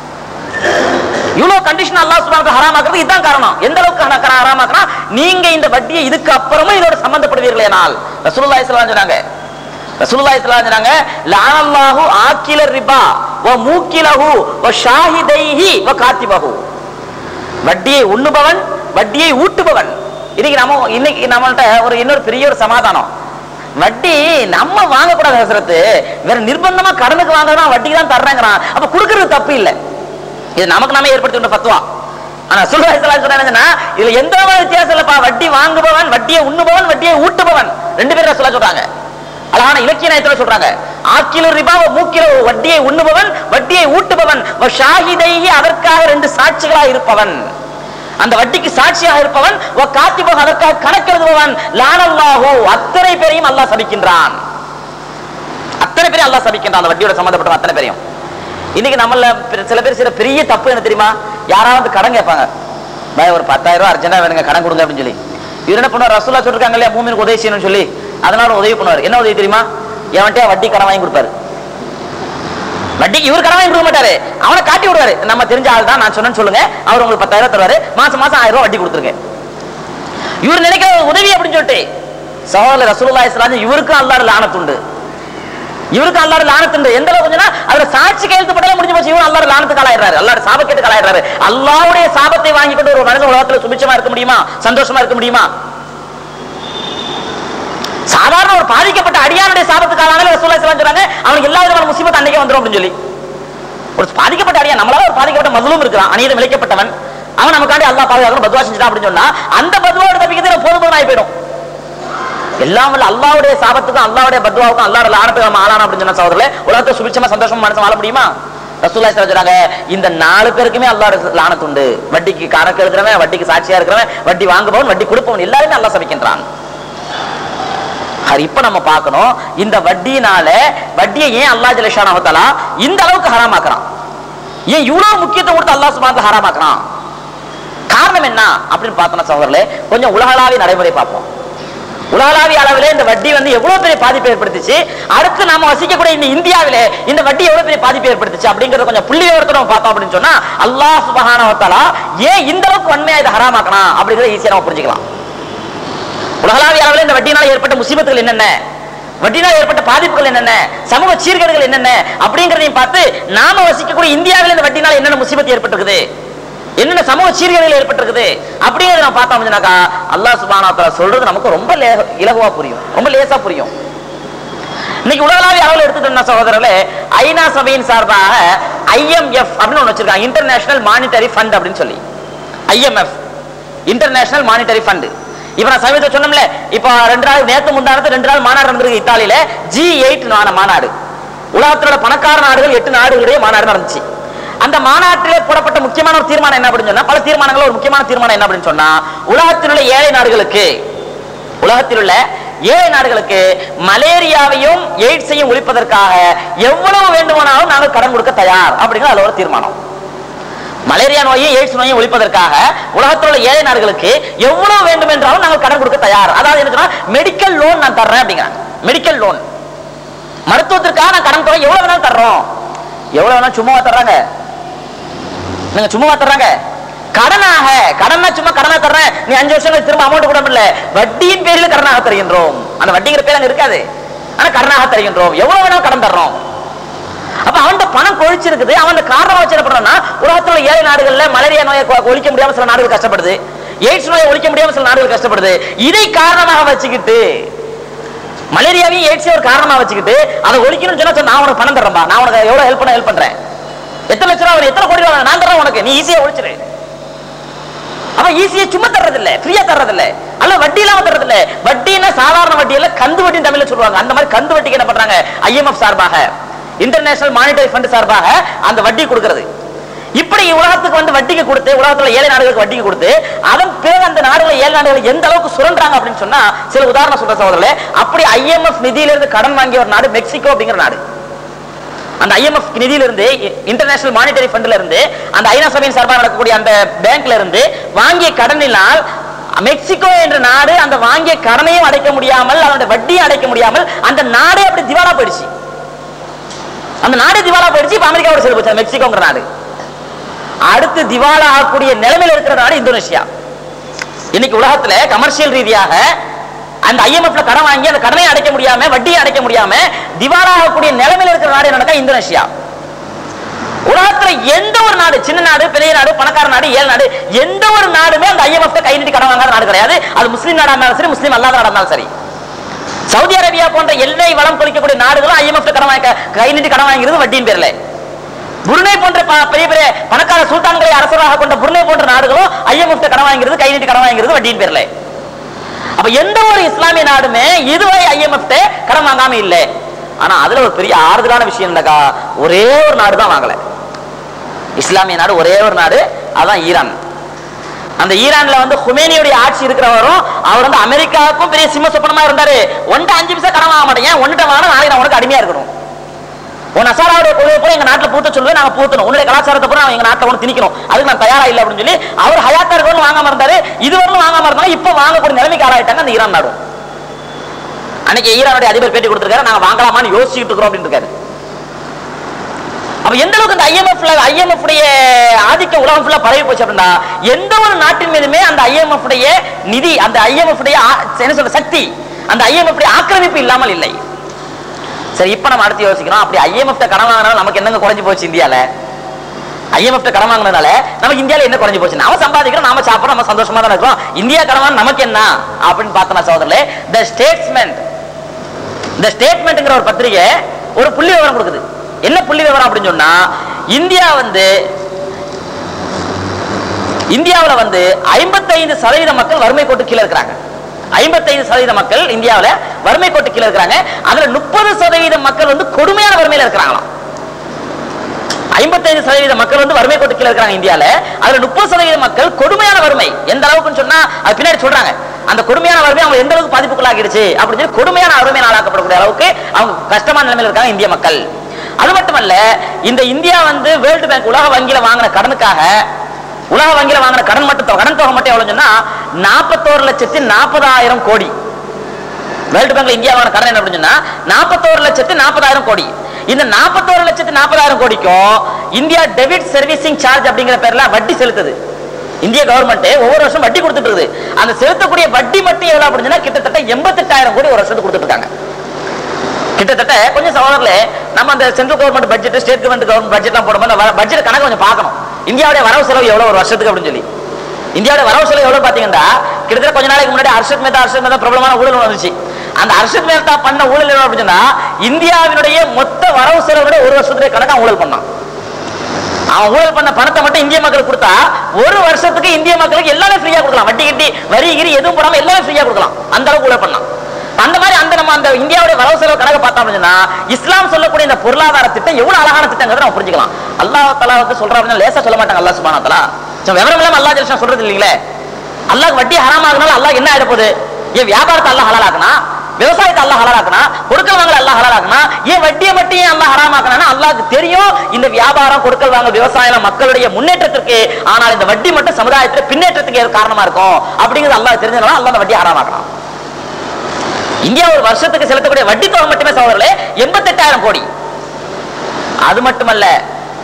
இவ்வளவு கண்டிஷன் அல்லாஹ் சுப்ஹானஹு ஹராமாக்குறது இதுதான் காரணம் எந்த அளவுக்கு ஹரா- ஹராமாக்குறான் நீங்க இந்த வட்டியை இதுக்கு அப்புறமும் இதோட சம்பந்தப்படுவீர்களேனால் ரசூலுல்லாஹி ஸல்லல்லாஹு அலைஹி சொன்னாங்க ரசூலுல்லாஹி ஸல்லல்லாஹு அலைஹி சொன்னாங்க லஅனல்லாஹு ஆக்கில ரிபா வ மூக்கிலஹு வ ஷாஹிதைஹி வ காத்திபஹு வட்டியை உண்ணுபவன் வட்டியை ஊட்டுபவன் இன்னைக்கு நம்ம இன்னைக்கு நம்மள்ட்ட ஒரு இன்னொரு பெரிய ஒரு சமாதானம் வட்டி நம்ம வாங்கக்கூடாது ஹசரத்து வேற நிர்பந்தமா கடனுக்கு வாங்குறா வட்டிக்கு தான் தர்றேங்கிறான் அப்ப கொடுக்கறது தப்பு இல்லை இது நமக்கு நாம ஏற்படுத்தி கொண்ட பத்துவா ஆனா சுல்ஹாய்சலாம் சொன்னா இதுல எந்த விதமான வித்தியாசம் இல்லப்பா வட்டி வாங்குபவன் வட்டியை உண்ணுபவன் வட்டியை ஊட்டுபவன் ரெண்டு பேரும் சொல்ல சொல்றாங்க அழகான இலக்கிய நயத்துல சொல்றாங்க ஆக்கிலு ரிபா மூக்கில வட்டியை உண்ணுபவன் வட்டியை ஊட்டுபவன் வ ஷாஹிதைஹி அதற்காக ரெண்டு சாட்சிகளா இருப்பவன் அந்த வட்டிக்கு சாட்சியாக இருப்பவன் வ காத்திபவன் அதற்காக கணக்கெழுதுபவன் லானல்லாஹு அத்தனை பேரையும் அல்லாஹ் சபிக்கின்றான் அத்தனை பேரையும் அல்லாஹ் சபிக்கின்றான் அந்த வட்டியோட சம்பந்தப்பட்ட அத்தனை பேரையும் இன்னைக்கு நம்மள பெ- சில பேர் சில பெரிய தப்பு என்ன தெரியுமா யாராவது கடன் கேட்பாங்க பாய் ஒரு பத்தாயிரம் ரூபாய் அர்ஜென்டா வேணுங்க கடன் கொடுங்க அப்படின்னு சொல்லி இவர் என்ன பண்ணுவார் ரசூலா சொல்லிருக்காங்க இல்லையா மூமினுக்கு உதவி செய்யணும்னு சொல்லி அதனால உதவி பண்ணுவார் என்ன உதவி தெரியுமா எவன்கிட்ட வட்டி கடன் வாங்கி கொடுப்பாரு வட்டிக்கு இவர் கடன் வாங்கி கொடுக்க மாட்டாரு அவனை காட்டி விடுவாரு நம்ம தெரிஞ்ச ஆள் தான் நான் சொன்னேன்னு சொல்லுங்க அவர் உங்களுக்கு பத்தாயிரம் தருவாரு மாசம் மாசம் ஆயிரம் ரூபாய் வட்டி கொடுத்துருங்க இவர் நினைக்கிற உதவி அப்படின்னு சொல்லிட்டு சகோதரர் ரசூலுல்லாஹி ஸல்லல்லாஹு அலைஹி இவருக்கும் அல்லாஹ் லானத்துண்டு இவருக்கு அல்லாஹ் லானத்துண்டு எந்த அளவுக்கு கொஞ்சம்னா அதுல சாட்சி கையெழுத்து போட்டாலே முடிஞ்சு போச்சு இவன் அல்லாஹ் லானத்துக்கு ஆளாயிடுறாரு அல்லாஹ் சாபக்கேட்டு ஆளாயிடுறாரு அல்லாஹ்வுடைய சாபத்தை வாங்கி கொண்டு ஒரு மனிதன் உலகத்துல சுபிச்சமா இருக்க முடியுமா சந்தோஷமா இருக்க முடியுமா சாதாரண ஒரு பாதிக்கப்பட்ட அடியானுடைய சாபத்துக்கு ஆளானாலே ரசூலுல்லாஹி ஸல்லல்லாஹு அலைஹி சொல்றாங்க அவனுக்கு எல்லா விதமான முசீபத் அன்னைக்கே வந்துரும் அப்படின்னு சொல்லி ஒரு பாதிக்கப்பட்ட அடியான் நம்மளால ஒரு பாதிக்கப்பட்ட மதுலும் இருக்கிறான் அநீதம் விளைக்கப்பட்டவன் அவன் நமக்காண்டி அல்லாஹ் பாதுகாக்கணும் பதுவா செஞ்சுட்டான் அப்படின்னு சொன்னா அந்த பதுவாவோட தப்பிக்கிறது போதும் போதும் ஆகி போயிடும் எல்லாம் வல்ல அல்லாவுடைய சாபத்துக்கும் அல்லாவுடைய பத்வாவுக்கும் அல்லாஹ் லானத்துக்கு நம்ம ஆளான அப்படின்னு சொன்ன சகோதரர்களே உலகத்தை சுபிச்சமா சந்தோஷமா மனசு வாழ முடியுமா ரசூல்லா சொல்றாங்க இந்த நாலு பேருக்குமே அல்லாஹ் லானத்துண்டு வட்டிக்கு கணக்கு எழுதுறவன் வட்டிக்கு சாட்சியா இருக்கிறவன் வட்டி வாங்குபவன் வட்டி கொடுப்பவன் எல்லாருமே அல்லாஹ் சபிக்கின்றான் அது இப்ப நம்ம பார்க்கணும் இந்த வட்டியினால வட்டியை ஏன் அல்லாஹ் ஜலஷான ஹோத்தலா இந்த அளவுக்கு ஹராமாக்குறான் ஏன் இவ்வளவு முக்கியத்துவம் கொடுத்து அல்லாஹ் சுபான் ஹராமாக்குறான் காரணம் என்ன அப்படின்னு பார்த்தோம்னா சகோதரர்களே கொஞ்சம் உலகளாவிய நடைமுறை பார்ப்போம் உலகளாவிய அளவிலே இந்த வட்டி வந்து எவ்வளவு பெரிய பாதிப்பை ஏற்படுத்துச்சு அடுத்து நாம வசிக்கக்கூடிய இந்த இந்தியாவிலே இந்த வட்டி எவ்வளவு பெரிய பாதிப்பை ஏற்படுத்துச்சு அப்படிங்கறத கொஞ்சம் புள்ளி விவரத்தை நம்ம பார்த்தோம் அப்படின்னு சொன்னா அல்லாஹ் சுபஹானஹு வ தஆலா ஏன் இந்த அளவுக்கு வன்மையா இதை ஹராமாக்கணும் அப்படிங்கறத ஈஸியா நம்ம புரிஞ்சுக்கலாம் உலகளாவிய அளவில் இந்த வட்டியினால் ஏற்பட்ட முசீபத்துகள் என்னென்ன வட்டினால் ஏற்பட்ட பாதிப்புகள் என்னென்ன சமூக சீர்கேடுகள் என்னென்ன அப்படிங்கறதையும் பார்த்து நாம வசிக்கக்கூடிய இந்தியாவில் இந்த வட்டினால் என்னென்ன முசீபத்து ஏற்பட்டிருக்குது என்னென்ன சமூக சீர்கேடுகள் ஏற்பட்டிருக்குது அப்படிங்கறத நம்ம பார்த்தோம் அப்படின்னாக்கா அல்லாஹ் சுப்ஹானஹு வ தஆலா சொல்றது நமக்கு ரொம்ப லே- இலகுவா புரியும் ரொம்ப லேசா புரியும் இன்னைக்கு உலகளாவிய அளவில் எடுத்துட்டோம்னா சகோதரர்களே ஐநா சபையின் சார்பாக ஐஎம்எஃப் அப்படின்னு ஒன்று வச்சிருக்காங்க இன்டர்நேஷனல் மானிட்டரி ஃபண்ட் அப்படின்னு சொல்லி ஐஎம்எஃப் இன்டர்நேஷனல் மானிட்டரி ஃபண்ட் இப்ப நான் சமீபத்தில் சொன்னோம்ல இப்போ ரெண்டு நாள் நேத்து முந்தானத்து ரெண்டு நாள் மாநாடு நடந்திருக்கு இத்தாலியில ஜி எயிட் மாநாடு உலகத்தோட பணக்கார நாடுகள் எட்டு நாடுகளுடைய மாநாடு நடந்துச்சு அந்த மாநாட்டிலே போடப்பட்ட முக்கியமான ஒரு தீர்மானம் என்ன அப்படின்னு சொன்னா பல தீர்மானங்கள் ஒரு முக்கியமான தீர்மானம் என்ன அப்படின்னு சொன்னா உலகத்தில் உள்ள ஏழை நாடுகளுக்கு உலகத்தில் உள்ள ஏழை நாடுகளுக்கு மலேரியாவையும் எய்ட்ஸையும் ஒழிப்பதற்காக எவ்வளவு வேண்டுமானாலும் நாங்கள் கடன் கொடுக்க தயார் அப்படிங்கிற அதுல ஒரு தீர்மானம் மலேரியா நோயை எய்ட்ஸ் நோயை ஒழிப்பதற்காக உலகத்தில் உள்ள ஏழை நாடுகளுக்கு எவ்வளவு வேண்டும் என்றாலும் நாங்கள் கடன் கொடுக்க தயார் அதாவது என்ன சொன்னா மெடிக்கல் லோன் நான் தர்றேன் அப்படிங்கிறாங்க மெடிக்கல் லோன் மருத்துவத்திற்காக நான் கடன் தொகை எவ்வளவு வேணாலும் தர்றோம் எவ்வளவு வேணாலும் சும்மாவா தர்றாங்க நீங்க சும்மா தர்றாங்க கடனாக கடனா சும்மா கடனா தர்றேன் நீ அஞ்சு வருஷம் கழிச்சு திரும்ப அமௌண்ட் கூட இல்ல வட்டியின் பேரில் கடனாக தருகின்றோம் அந்த வட்டிங்கிற பேர் அங்க இருக்காது ஆனா கடனாக தருகின்றோம் எவ்வளவு வேணாலும் கடன் தர்றோம் அப்ப அவன்கிட்ட பணம் கொழிச்சிருக்குது அவன் காரணம் வச்சு என்ன பண்றான்னா உலகத்துல உள்ள ஏழை நாடுகள்ல மலேரியா நோயை கொ- ஒழிக்க முடியாம சில நாடுகள் கஷ்டப்படுது எய்ட்ஸ் நோயை ஒழிக்க முடியாம சில நாடுகள் கஷ்டப்படுது இதை காரணமாக வச்சுக்கிட்டு மலேரியாவையும் எய்ட்ஸையும் ஒரு காரணமா வச்சுக்கிட்டு அதை ஒழிக்கணும்னு சொன்னா சொன்னா, நான் உனக்கு பணம் தர்றேன்பா நான் உனக்கு எவ்வளவு ஹெல்ப் பண்ண ஹெல்ப் பண்றேன் எத்தனை லட்சம் ரூபா வரும், எத்தனை கோடி ரூபா நான் தர்றேன் உனக்கு நீ ஈஸியா ஒழிச்சிரு அவன் ஈஸியா சும்மா தர்றது இல்ல ஃப்ரீயா தர்றது இல்ல அல்ல வட்டி இல்லாம தர்றது இல்ல வட்டினா சாதாரண வட்டி இல்ல கந்து வட்டி தமிழ்ல சொல்லுவாங்க அந்த மாதிரி கந்து வட்டிக்கு என்ன பண்றாங்க ஐஎம்எஃப் சார்பாக இன்டர்நேஷனல் மானிட்டரி ஃபண்ட் சார்பாக அந்த வட்டி கொடுக்கிறது இப்படி உலகத்துக்கு வந்து வட்டிக்கு கொடுத்து உலகத்துல ஏழை நாடுகளுக்கு வட்டிக்கு கொடுத்து அதன் பிறகு அந்த நாடுகள் ஏழை நாடுகள் எந்த அளவுக்கு சுரண்டாங்க அப்படின்னு சொன்னா சில உதாரணம் சொல்ற சகோதரர்களே அப்படி ஐஎம்எஃப் நிதியிலிருந்து கடன் வாங்கிய ஒரு நாடு மெக்சிகோ அப்படிங்கிற நாடு அந்த ஐஎம்எஃப் நிதியில இருந்து இன்டர்நேஷனல் மானிட்டரி ஃபண்ட்ல இருந்து அந்த ஐநா சபையின் சார்பாக நடக்கக்கூடிய அந்த பேங்க்ல இருந்து வாங்கிய கடனினால் மெக்சிகோ என்ற நாடு அந்த வாங்கிய கடனையும் அடைக்க முடியாமல் அதனுடைய வட்டியும் அடைக்க முடியாமல் அந்த நாடே அப்படி திவாலா போயிடுச்சு அந்த நாடே திவாலா போயிடுச்சு இப்ப அமெரிக்காவோட சேர்ந்து போச்சு அந்த மெக்சிகோங்கிற நாடு அடுத்து திவாலா ஆகக்கூடிய நிலைமையில இருக்கிற நாடு இந்தோனேஷியா இன்னைக்கு உலகத்துல கமர்ஷியல் ரீதியாக அந்த ஐஎம்எஃப்ல கடன் வாங்கி அந்த கடனை அடைக்க முடியாம வட்டியை அடைக்க முடியாம திவாலா ஆகக்கூடிய நிலைமையில இருக்கிற நாடு என்னன்னா இந்தோனேஷியா உலகத்துல எந்த ஒரு நாடு சின்ன நாடு பெரிய நாடு பணக்கார நாடு ஏழை நாடு எந்த ஒரு நாடுமே அந்த ஐஎம்எஃப் கை நீட்டி கடன் வாங்காத நாடு கிடையாது அது முஸ்லீம் நாடா இருந்தாலும் சரி முஸ்லீம் அல்லாத நாடா இருந்தாலும் சரி சவுதி அரேபியா போன்ற எல்லை வளம் கொளிக்கக்கூடிய நாடுகளும் ஐஎம்எஃப் கடன் வாங்க கை நீட்டி கடன் வாங்கிறது வட்டியின் பேர்ல புருணை போன்ற ப- பெரிய பெரிய பணக்கார சுல்தான்களை அரசராக கொண்ட புருணை போன்ற நாடுகளும் ஐஎம்எஃப் கடன் வாங்கிறது கை நீட்டி கடன் வாங்கிறது வட்டியின் பேர்ல அப்ப எந்த ஒரு இஸ்லாமிய நாடுமே இதுவரை ஐஎம்எஃப் கடன் வாங்காம இல்லை ஆனா அதுல ஒரு பெரிய ஆறுதலான விஷயம் என்னக்கா ஒரே ஒரு நாடு தான் வாங்கல இஸ்லாமிய நாடு ஒரே ஒரு நாடு அதான் ஈரான் அந்த ஈரான்ல வந்து ஹுமேனியுடைய ஆட்சி இருக்கிறவரும் அவர் வந்து அமெரிக்காவுக்கும் பெரிய சிம்ம சொப்பனமா இருந்தாரு ஒன்ட்ட அஞ்சு பைசா கடன் வாங்க மாட்டேங்க ஒன்னுட்ட வாங்க நாளைக்கு நான் உனக்கு அடிமையா இருக்கணும் உன் அசாராவுடைய கொள்கை பூரா எங்க நாட்டுல பூத்த சொல்லுவேன் நாங்க பூத்தணும் உன்னுடைய கலாச்சாரத்தை பூரா எங்க நாட்டுல ஒன்று திணிக்கணும் அதுக்கு நான் தயாரா இல்லை அப்படின்னு சொல்லி அவர் ஹயாத்தா இருக்கணும் வாங்காம இருந்தாரு இதுவரையும் வாங்காம இருந்தாலும் இப்ப வாங்கக்கூடிய நிலைமைக்கு ஆளாயிட்டாங்க அந்த ஈரான் நாடும் அன்னைக்கு ஈரானுடைய அதிபர் பேட்டி கொடுத்திருக்காரு நாங்க வாங்கலாமான்னு யோசிச்சுட்டு இருக்கிறோம் அப்படின்னு இருக்காரு அப்ப எந்த அளவுக்கு இந்த ஐஎம்எஃப்ல ஐஎம்எஃப் உடைய ஆதிக்க உலகம் ஃபுல்லா பரவி போச்சு அப்படின்னா எந்த ஒரு நாட்டின் மீதுமே அந்த ஐஎம்எஃப் உடைய நிதி அந்த ஐஎம்எஃப் உடைய ஆ- என்ன சொல்ற சக்தி அந்த ஐஎம்எஃப் உடைய ஆக்கிரமிப்பு இல்லாமல் இல்லை சரி இப்ப நம்ம அடுத்து யோசிக்கிறோம் அப்படி ஐஎம்எஃப் கடன் வாங்கினாலும் நமக்கு என்னங்க குறைஞ்சு போச்சு இந்தியால ஐஎம்எஃப் கடன் வாங்கினதால நமக்கு இந்தியால என்ன குறைஞ்சு போச்சு நாம சம்பாதிக்கிறோம் நாம சாப்பிடுறோம் நம்ம சந்தோஷமா தான் இருக்கிறோம் இந்தியா கடன் வாங்க நமக்கு என்ன அப்படின்னு பார்த்தோம்னா சகோதரர்களே த ஸ்டேட்ஸ்மென்ட் இந்த ஸ்டேட்மெண்ட்ங்கிற ஒரு பத்திரிகை ஒரு புள்ளி விவரம் கொடுக்குது என்ன புள்ளி விவரம் அப்படின்னு சொன்னா இந்தியா வந்து இந்தியாவுல வந்து 55% சதவீத மக்கள் வறுமை கோட்டு கீழே இருக்கிறாங்க 55% சதவீத மக்கள் இந்தியாவுல வறுமை கோட்டு கீழே இருக்கிறாங்க அதுல முப்பது சதவீத மக்கள் வந்து கொடுமையான வறுமையில இருக்கிறாங்களாம் 55% சதவீத மக்கள் வந்து வறுமை கோட்டு கீழே இருக்கிறாங்க இந்தியால அதுல முப்பது சதவீத மக்கள் கொடுமையான வறுமை எந்த அளவுக்குன்னு சொன்னா அது பின்னாடி சொல்றாங்க அந்த கொடுமையான வறுமை அவங்க எந்த அளவுக்கு பாதிப்புக்குள்ளாகிடுச்சு அப்படின்னு சொல்லி கொடுமையான வறுமை ஆளாக்கப்படக்கூடிய அளவுக்கு அவங்க கஷ்டமான நிலைமையில இருக்காங்க இந்திய மக்கள் அது மட்டுமல்ல இந்த இந்தியா வந்து வேர்ல்டு பேங்க் உலக வங்கியில வாங்கின கடனுக்காக உலக வங்கியில வாங்கின கடன் மட்டும் தொகை- கடன் தொகை மட்டும் எவ்வளவு சொன்னா நாற்பத்தோரு லட்சத்தி நாற்பதாயிரம் கோடி வேர்ல்டு பேங்க்ல இந்தியா வாங்கின கடன் என்ன அப்படின்னு சொன்னா நாற்பத்தோரு லட்சத்தி நாற்பதாயிரம் கோடி இந்த நாற்பத்தோரு லட்சத்தி நாற்பதாயிரம் கோடிக்கும் இந்தியா டெபிட் சர்வீசிங் சார்ஜ் அப்படிங்கிற பேர்ல வட்டி செலுத்துது இந்திய கவர்மெண்ட் ஒவ்வொரு வருஷம் வட்டி கொடுத்துட்டு இருக்குது அந்த செலுத்தக்கூடிய வட்டி மட்டும் எவ்வளவு அப்படின்னு சொன்னா கிட்டத்தட்ட எண்பத்தெட்டாயிரம் கோடி ஒரு வருஷத்துக்கு கொடுத்துட்டு இருக்காங்க கிட்டத்தட்ட கொஞ்சம் சகோதரர்களே நம்ம அந்த central government budget state government government பட்ஜெட்லாம் போடும்போது பட்ஜெட் கணக்கு கொஞ்சம் பார்க்கணும் இந்தியாவுடைய வரவு செலவு எவ்வளவு ஒரு வருஷத்துக்கு அப்படின்னு சொல்லி இந்தியாவோட வரவு செலவு எவ்வளவு பாத்தீங்கன்னா கிட்டத்தட்ட கொஞ்ச நாளைக்கு முன்னாடி ஹர்ஷத் மேத்தா ஹர்ஷத் மேத்தா பிரபலமான ஊழல் வந்துச்சு அந்த ஹர்ஷத் மேத்தா பண்ண ஊழல் என்ன அப்படின்னு சொன்னா இந்தியாவினுடைய மொத்த வரவு செலவு விட ஒரு வருஷத்துடைய கணக்கா ஊழல் பண்ணான் அவன் ஊழல் பண்ண பணத்தை மட்டும் இந்திய மக்களுக்கு கொடுத்தா ஒரு வருஷத்துக்கு இந்திய மக்களுக்கு எல்லாமே ஃப்ரீயா கொடுக்கலாம் வட்டி கட்டி வரி கிரி எதுவும் போடாம எல்லாமே ஃப்ரீயா கொடுக்கலாம் அந்த அளவுக்கு ஊழல் பண்ணான் அந்த மாதிரி அந்த நம்ம அந்த இந்தியாவுடைய வரவு செலவு கணக்கு பார்த்தோம் அப்படின்னா இஸ்லாம் சொல்லக்கூடிய இந்த பொருளாதார திட்டம் எவ்வளவு அழகான திட்டங்கிறத நம்ம புரிஞ்சுக்கலாம் அல்லாஹ் தலா வந்து சொல்றா அப்படின்னா லேசா சொல்ல மாட்டாங்க அல்லாஹ் சுபானா தலா விவரம் இல்லாம அல்லாஹ் ஜெல்ஷா சொல்றது இல்லீங்களே அல்லாஹ் வட்டி ஹராமாகனால அல்லாஹ் என்ன ஆயிட போகுது ஏன் வியாபாரத்தை அல்லாஹ் ஹலாலாக்குனா விவசாயத்தை அல்லாஹ் ஹலாலாக்குனா கொடுக்கல் வாங்கல அல்லாஹ் ஹலாலாக்குனா ஏன் வட்டியை மட்டும் ஏன் அல்லாஹ் ஹராமாக்குனா அல்லாஹ்க்கு தெரியும் இந்த வியாபாரம் கொடுக்கல் வாங்க விவசாயம் மக்களுடைய முன்னேற்றத்திற்கு ஆனால் இந்த வட்டி மட்டும் சமுதாயத்துல பின்னேற்றத்துக்கு ஏது காரணமா இருக்கும் அப்படிங்கிறது அல்லாஹ் தெரிஞ்சதுனால அல்லாஹ் அந்த வட்டி ஹராமாக்கலாம் இந்தியா ஒரு வருஷத்துக்கு செலுத்தக்கூடிய வட்டி தொகை மட்டுமே சகோதரர்களே எண்பத்தெட்டாயிரம் கோடி அது மட்டுமல்ல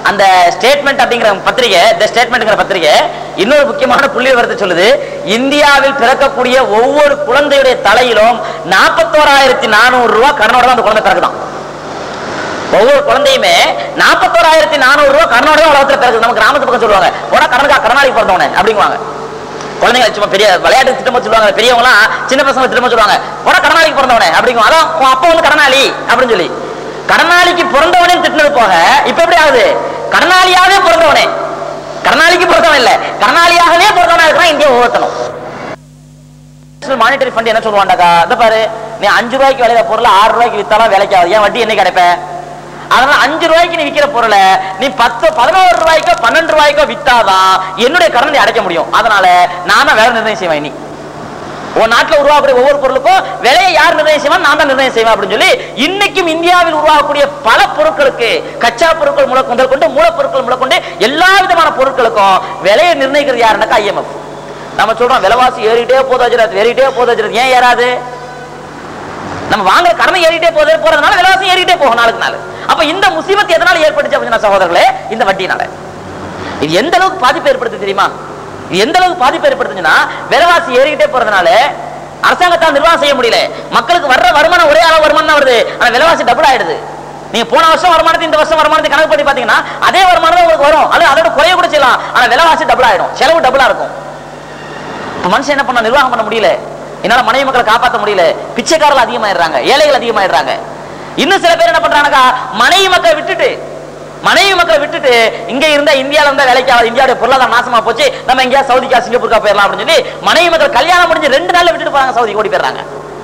அந்த ஸ்டேட்மெண்ட் அப்படிங்கிற பத்திரிகை இந்த ஸ்டேட்மெண்ட்ங்கிற பத்திரிகை இன்னொரு முக்கியமான புள்ளி விவரத்தை சொல்லுது இந்தியாவில் பிறக்கக்கூடிய ஒவ்வொரு குழந்தையுடைய தலையிலும் நாற்பத்தோராயிரத்தி நானூறு ரூபாய் கடனோட தான் அந்த குழந்தை பிறகுதான் ஒவ்வொரு குழந்தையுமே நாற்பத்தோராயிரத்தி நானூறு ரூபாய் கடனோட தான் உலகத்துல பிறகு நம்ம கிராமத்து பக்கம் சொல்லுவாங்க போனா கடனுக்கா கடனாளி பிறந்தவனே அப்படிங்குவாங்க குழந்தைங்க சும்மா பெரிய விளையாட்டு திட்டமா சொல்லுவாங்க பெரியவங்களாம் சின்ன பசங்க திட்டமா சொல்லுவாங்க போனா கடனாளிக்கு பிறந்தவனே அப்படிங்குவாங்க அதான் உன் அப்பா வந்து கடனாளி அப்படின்னு சொல்லி கடனாளிக்கு பிறந்தவனே திட்டினது போக இப்ப எப்படி ஆகுது கடனாளியாவே பிறந்தவனே கடனாளிக்கு பிறந்தவன் இல்ல கடனாளியாகவே பிறந்தவனா இருக்கிறான் இந்தியா ஒவ்வொருத்தனும் மானிட்டரி ஃபண்ட் என்ன சொல்லுவாண்டாக்கா இந்த பாரு நீ அஞ்சு ரூபாய்க்கு விளையிற பொருள் ஆறு ரூபாய்க்கு வித்தாலும் வேலைக்கு ஆகுது ஏன் வட்டி என்ன கிடைப்ப அதனால அஞ்சு ரூபாய்க்கு நீ விற்கிற பொருளை நீ பத்து பதினோரு ரூபாய்க்கோ பன்னெண்டு ரூபாய்க்கோ வித்தாதான் என்னுடைய கடன் நீ அடைக்க முடியும் அதனால நான் தான் வேலை நிர்ணயம் செய்வேன் நீ உன் நாட்டில் உருவாகக்கூடிய ஒவ்வொரு பொருளுக்கும் விலையை யார் நிர்ணயம் செய்வான் நான் தான் நிர்ணயம் செய்வேன் அப்படின்னு சொல்லி இன்னைக்கும் இந்தியாவில் உருவாகக்கூடிய பல பொருட்களுக்கு கச்சா பொருட்கள் முதல் முதல் கொண்டு மூலப்பொருட்கள் முதல் கொண்டு எல்லா விதமான பொருட்களுக்கும் விலையை நிர்ணயிக்கிறது யாருன்னாக்கா ஐஎம்எஃப் நம்ம சொல்றோம் விலைவாசி ஏறிட்டே போகுது அஜரத் ஏறிட்டே போகுது அஜரத் ஏன் ஏறாது நம்ம வாங்குற கடமை ஏறிட்டே போகுது போறதுனால விலைவாசி ஏறிட்டே போகும் நாளுக்கு நாள் அப்ப இந்த முசீபத் எதனால ஏற்பட்டுச்சு அப்படின்னா சகோதரர்களே இந்த வட்டினால இது எந்த அளவுக்கு பாதிப்பு ஏற்படுத்து தெரியுமா இது எந்த அளவுக்கு பாதிப்பு ஏற்படுத்துச்சுன்னா விலைவாசி ஏறிக்கிட்டே போறதுனால அரசாங்கத்தால் நிர்வாகம் செய்ய முடியல மக்களுக்கு வர்ற வருமானம் ஒரே அளவு வருமானம் தான் வருது ஆனா விலைவாசி டபுள் ஆயிடுது நீங்க போன வருஷம் வருமானத்தை இந்த வருஷம் வருமானத்தை கணக்கு பண்ணி பாத்தீங்கன்னா அதே வருமானம் தான் உங்களுக்கு வரும் அல்லது அதோட குறைய கூட செய்யலாம் ஆனா விலைவாசி டபுள் ஆயிடும் செலவு டபுளா இருக்கும் இப்ப மனுஷன் என்ன பண்ண நிர்வாகம் பண்ண முடியல என்னால மனைவி மக்களை காப்பாற்ற முடியல பிச்சைக்காரர்கள் அதிகமாயிடுறாங்க ஏழைகள் அதிகமாயிடுறாங்க இன்னும் சில பேர் என்ன பண்றாங்கக்கா மனைவி மக்களை விட்டுட்டு மனைவி மக்களை விட்டுட்டு இங்க இருந்தா இந்தியால இருந்தா வேலைக்கு ஆகாது இந்தியாவுடைய பொருளாதாரம் நாசமா போச்சு நம்ம எங்கேயா சவுதிக்கா சிங்கப்பூருக்கா போயிடலாம் அப்படின்னு சொல்லி மனைவி மக்கள் கல்யாணம் முடிஞ்சு ரெண்டு நாள்ல விட்டுட்டு போறாங்க சவுதி ஓடி போயிடுறாங்க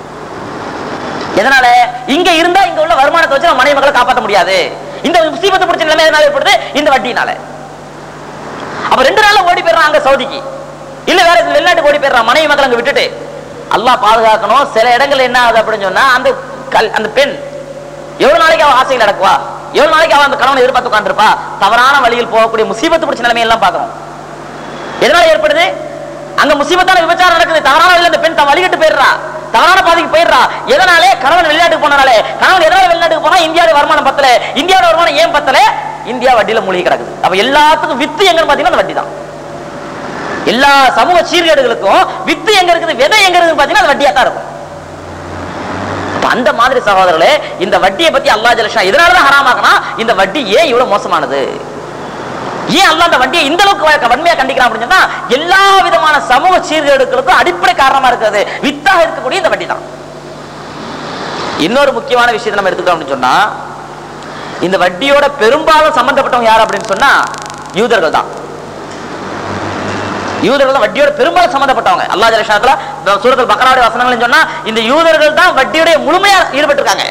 எதனால இங்க இருந்தா இங்க உள்ள வருமானத்தை வச்சு நம்ம மனைவி மக்களை காப்பாற்ற முடியாது இந்த முசீபத்தை பிடிச்ச நிலைமை எதனால ஏற்படுது இந்த வட்டினால அப்ப ரெண்டு நாள்ல ஓடி போயிடுறான் அங்க சவுதிக்கு இல்ல வேற வெளிநாட்டுக்கு ஓடி போயிடுறான் மனைவி மக்கள் அங்க விட்டுட்டு அல்லாஹ் பாதுகாக்கணும் சில இடங்கள்ல என்ன ஆகுது அப்படின்னு சொன்னா அந்த கல் அந்த பெண் எவ்வளவு நாளைக்கு அவ ஆசைகள் நடக்குவா எவ்வளவு நாளைக்கு அவ அந்த கணவனை எதிர்பார்த்து உட்காந்துருப்பா தவறான வழியில் போகக்கூடிய முசீபத்து பிடிச்ச நிலைமை எல்லாம் பார்க்கணும் எதனால ஏற்படுது அங்க முசீபத்தான விபச்சாரம் நடக்குது தவறான வழியில் அந்த பெண் தன் வழிகட்டு போயிடுறா தவறான பாதைக்கு போயிடுறா எதனாலே கணவன் வெளிநாட்டுக்கு போனாலே கணவன் எதனால வெளிநாட்டுக்கு போனா இந்தியாவுடைய வருமானம் பத்தல இந்தியாவோட வருமானம் ஏன் பத்தல இந்தியா வட்டியில மூழ்கி கிடக்குது அப்ப எல்லாத்துக்கும் வித்து எங்கன்னு பாத்தீங்கன்னா அந்த வட்டி தான் எல்லா சமூக சீர்கேடுகளுக்கும் வித்து எங்க இருக்குது விதை எங்க இருக்குன்னு பாத்தீங்கன்னா அது வட்டியா தான் இருக்கும் அப்ப அந்த மாதிரி சகோதரர்களே இந்த வட்டியை பத்தி அல்லாஹ் ஜலஷா இதனாலதான் ஹராமாக்கனா இந்த வட்டி ஏன் இவ்வளவு மோசமானது ஏன் அல்லாஹ் அந்த வட்டியை இந்த அளவுக்கு வ- வன்மையா கண்டிக்கிறான் அப்படின்னு சொன்னா எல்லா விதமான சமூக சீர்கேடுகளுக்கும் அடிப்படை காரணமா இருக்கிறது வித்தாக இருக்கக்கூடிய இந்த வட்டி தான் இன்னொரு முக்கியமான விஷயத்தை நம்ம எடுத்துக்கிட்டோம் அப்படின்னு சொன்னா இந்த வட்டியோட பெரும்பாலும் சம்பந்தப்பட்டவங்க யார் அப்படின்னு சொன்னா யூதர்கள் தான் யூதர்கள் தான் வட்டியோட பெரும்பாலும் சம்பந்தப்பட்டவங்க அல்லாஹ் ஜலஷாத்துல சூரத்தில் பக்கராவுடைய வசனங்கள் சொன்னா இந்த யூதர்கள் தான் வட்டியுடைய முழுமையா ஈடுபட்டிருக்காங்க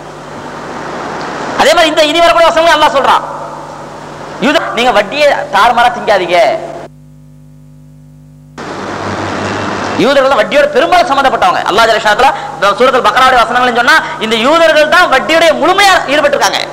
அதே மாதிரி இந்த இனி வரக்கூடிய வசனங்களும் அல்லாஹ் சொல்றான் யூத நீங்க வட்டியை தாறுமாறா திங்காதீங்க யூதர்கள் தான் வட்டியோட பெரும்பாலும் சம்பந்தப்பட்டவங்க அல்லாஹ் ஜலஷாத்துல சூரத்தில் பக்கராவுடைய வசனங்கள் சொன்னா இந்த யூதர்கள் தான் வட்டியுடைய முழுமையா ஈடுபட்டிருக்காங்க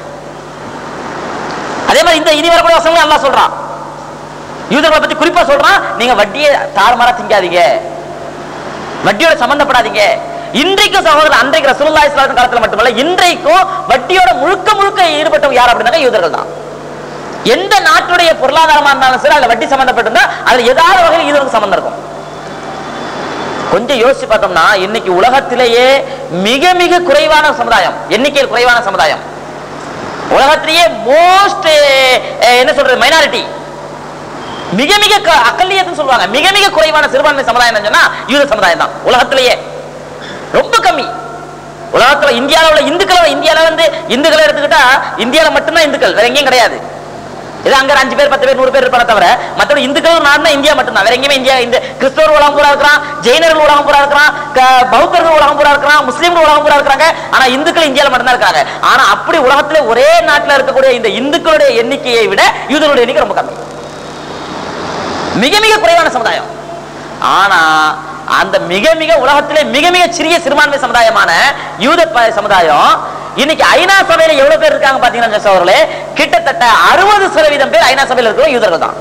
அதே மாதிரி இந்த இனி வரக்கூடிய வசனங்களும் அல்லாஹ் சொல்றான் யூதர்களை பத்தி குறிப்பா சொல்றான் நீங்க வட்டியை தாறுமாறா திங்காதீங்க வட்டியோட சம்பந்தப்படாதீங்க இன்றைக்கும் சகோதரர் அன்றைக்கு ரசூலுல்லாஹி ஸல்லல்லாஹு அலைஹி காலத்துல மட்டுமல்ல இன்றைக்கும் வட்டியோட முழுக்க முழுக்க ஈடுபட்டவங்க யார் அப்படின்னா யூதர்கள் தான் எந்த நாட்டுடைய பொருளாதாரமா இருந்தாலும் சரி அதுல வட்டி சம்பந்தப்பட்டிருந்தா அதுல ஏதாவது வகையில் யூதருக்கு சம்பந்தம் இருக்கும் கொஞ்சம் யோசிச்சு பார்த்தோம்னா இன்னைக்கு உலகத்திலேயே மிக மிக குறைவான சமுதாயம் எண்ணிக்கையில் குறைவான சமுதாயம் உலகத்திலேயே மோஸ்ட் என்ன சொல்றது மைனாரிட்டி மிக மிக க- அக்கல்லியத்துன்னு சொல்லுவாங்க மிக மிக குறைவான சிறுபான்மை சமுதாயம் என்னன்னு சொன்னா யூத சமுதாயம் தான் உலகத்திலேயே ரொம்ப கம்மி உலகத்துல இந்தியாவில் உள்ள இந்துக்களை இந்தியால வந்து இந்துக்களை எடுத்துக்கிட்டா இந்தியால மட்டும்தான் இந்துக்கள் வேற எங்கேயும் கிடையாது இது அங்க ஒரு அஞ்சு பேர் பத்து பேர் நூறு பேர் இருப்பாங்க தவிர மற்றபடி இந்துக்கள் நாடுனா இந்தியா மட்டும்தான் வேற எங்கேயுமே இந்தியா இந்த கிறிஸ்தவர் உலகம் பூரா இருக்கிறான் ஜெயினர்கள் உலகம் பூரா இருக்கிறான் க- பௌத்தர்கள் உலகம் பூரா இருக்கிறான் முஸ்லீம்கள் உலகம் பூரா இருக்காங்க ஆனா இந்துக்கள் இந்தியால மட்டும்தான் இருக்காங்க ஆனா அப்படி உலகத்துல ஒரே நாட்டுல இருக்கக்கூடிய இந்த இந்துக்களுடைய எண்ணிக்கையை விட யூதர்களுடைய எண்ணிக்கை ரொம்ப கம்மி மிக மிக குறைவான சமுதாயம் ஆனா அந்த மிக மிக உலகத்திலே மிக மிக சிறிய சிறுபான்மை சமுதாயமான யூத ப- சமுதாயம் இன்னைக்கு ஐநா சபையில எவ்வளவு பேர் இருக்காங்க பாத்தீங்கன்னா சோழர்களே கிட்டத்தட்ட அறுபது சதவீதம் பேர் ஐநா சபையில இருக்கிற யூதர்கள் தான்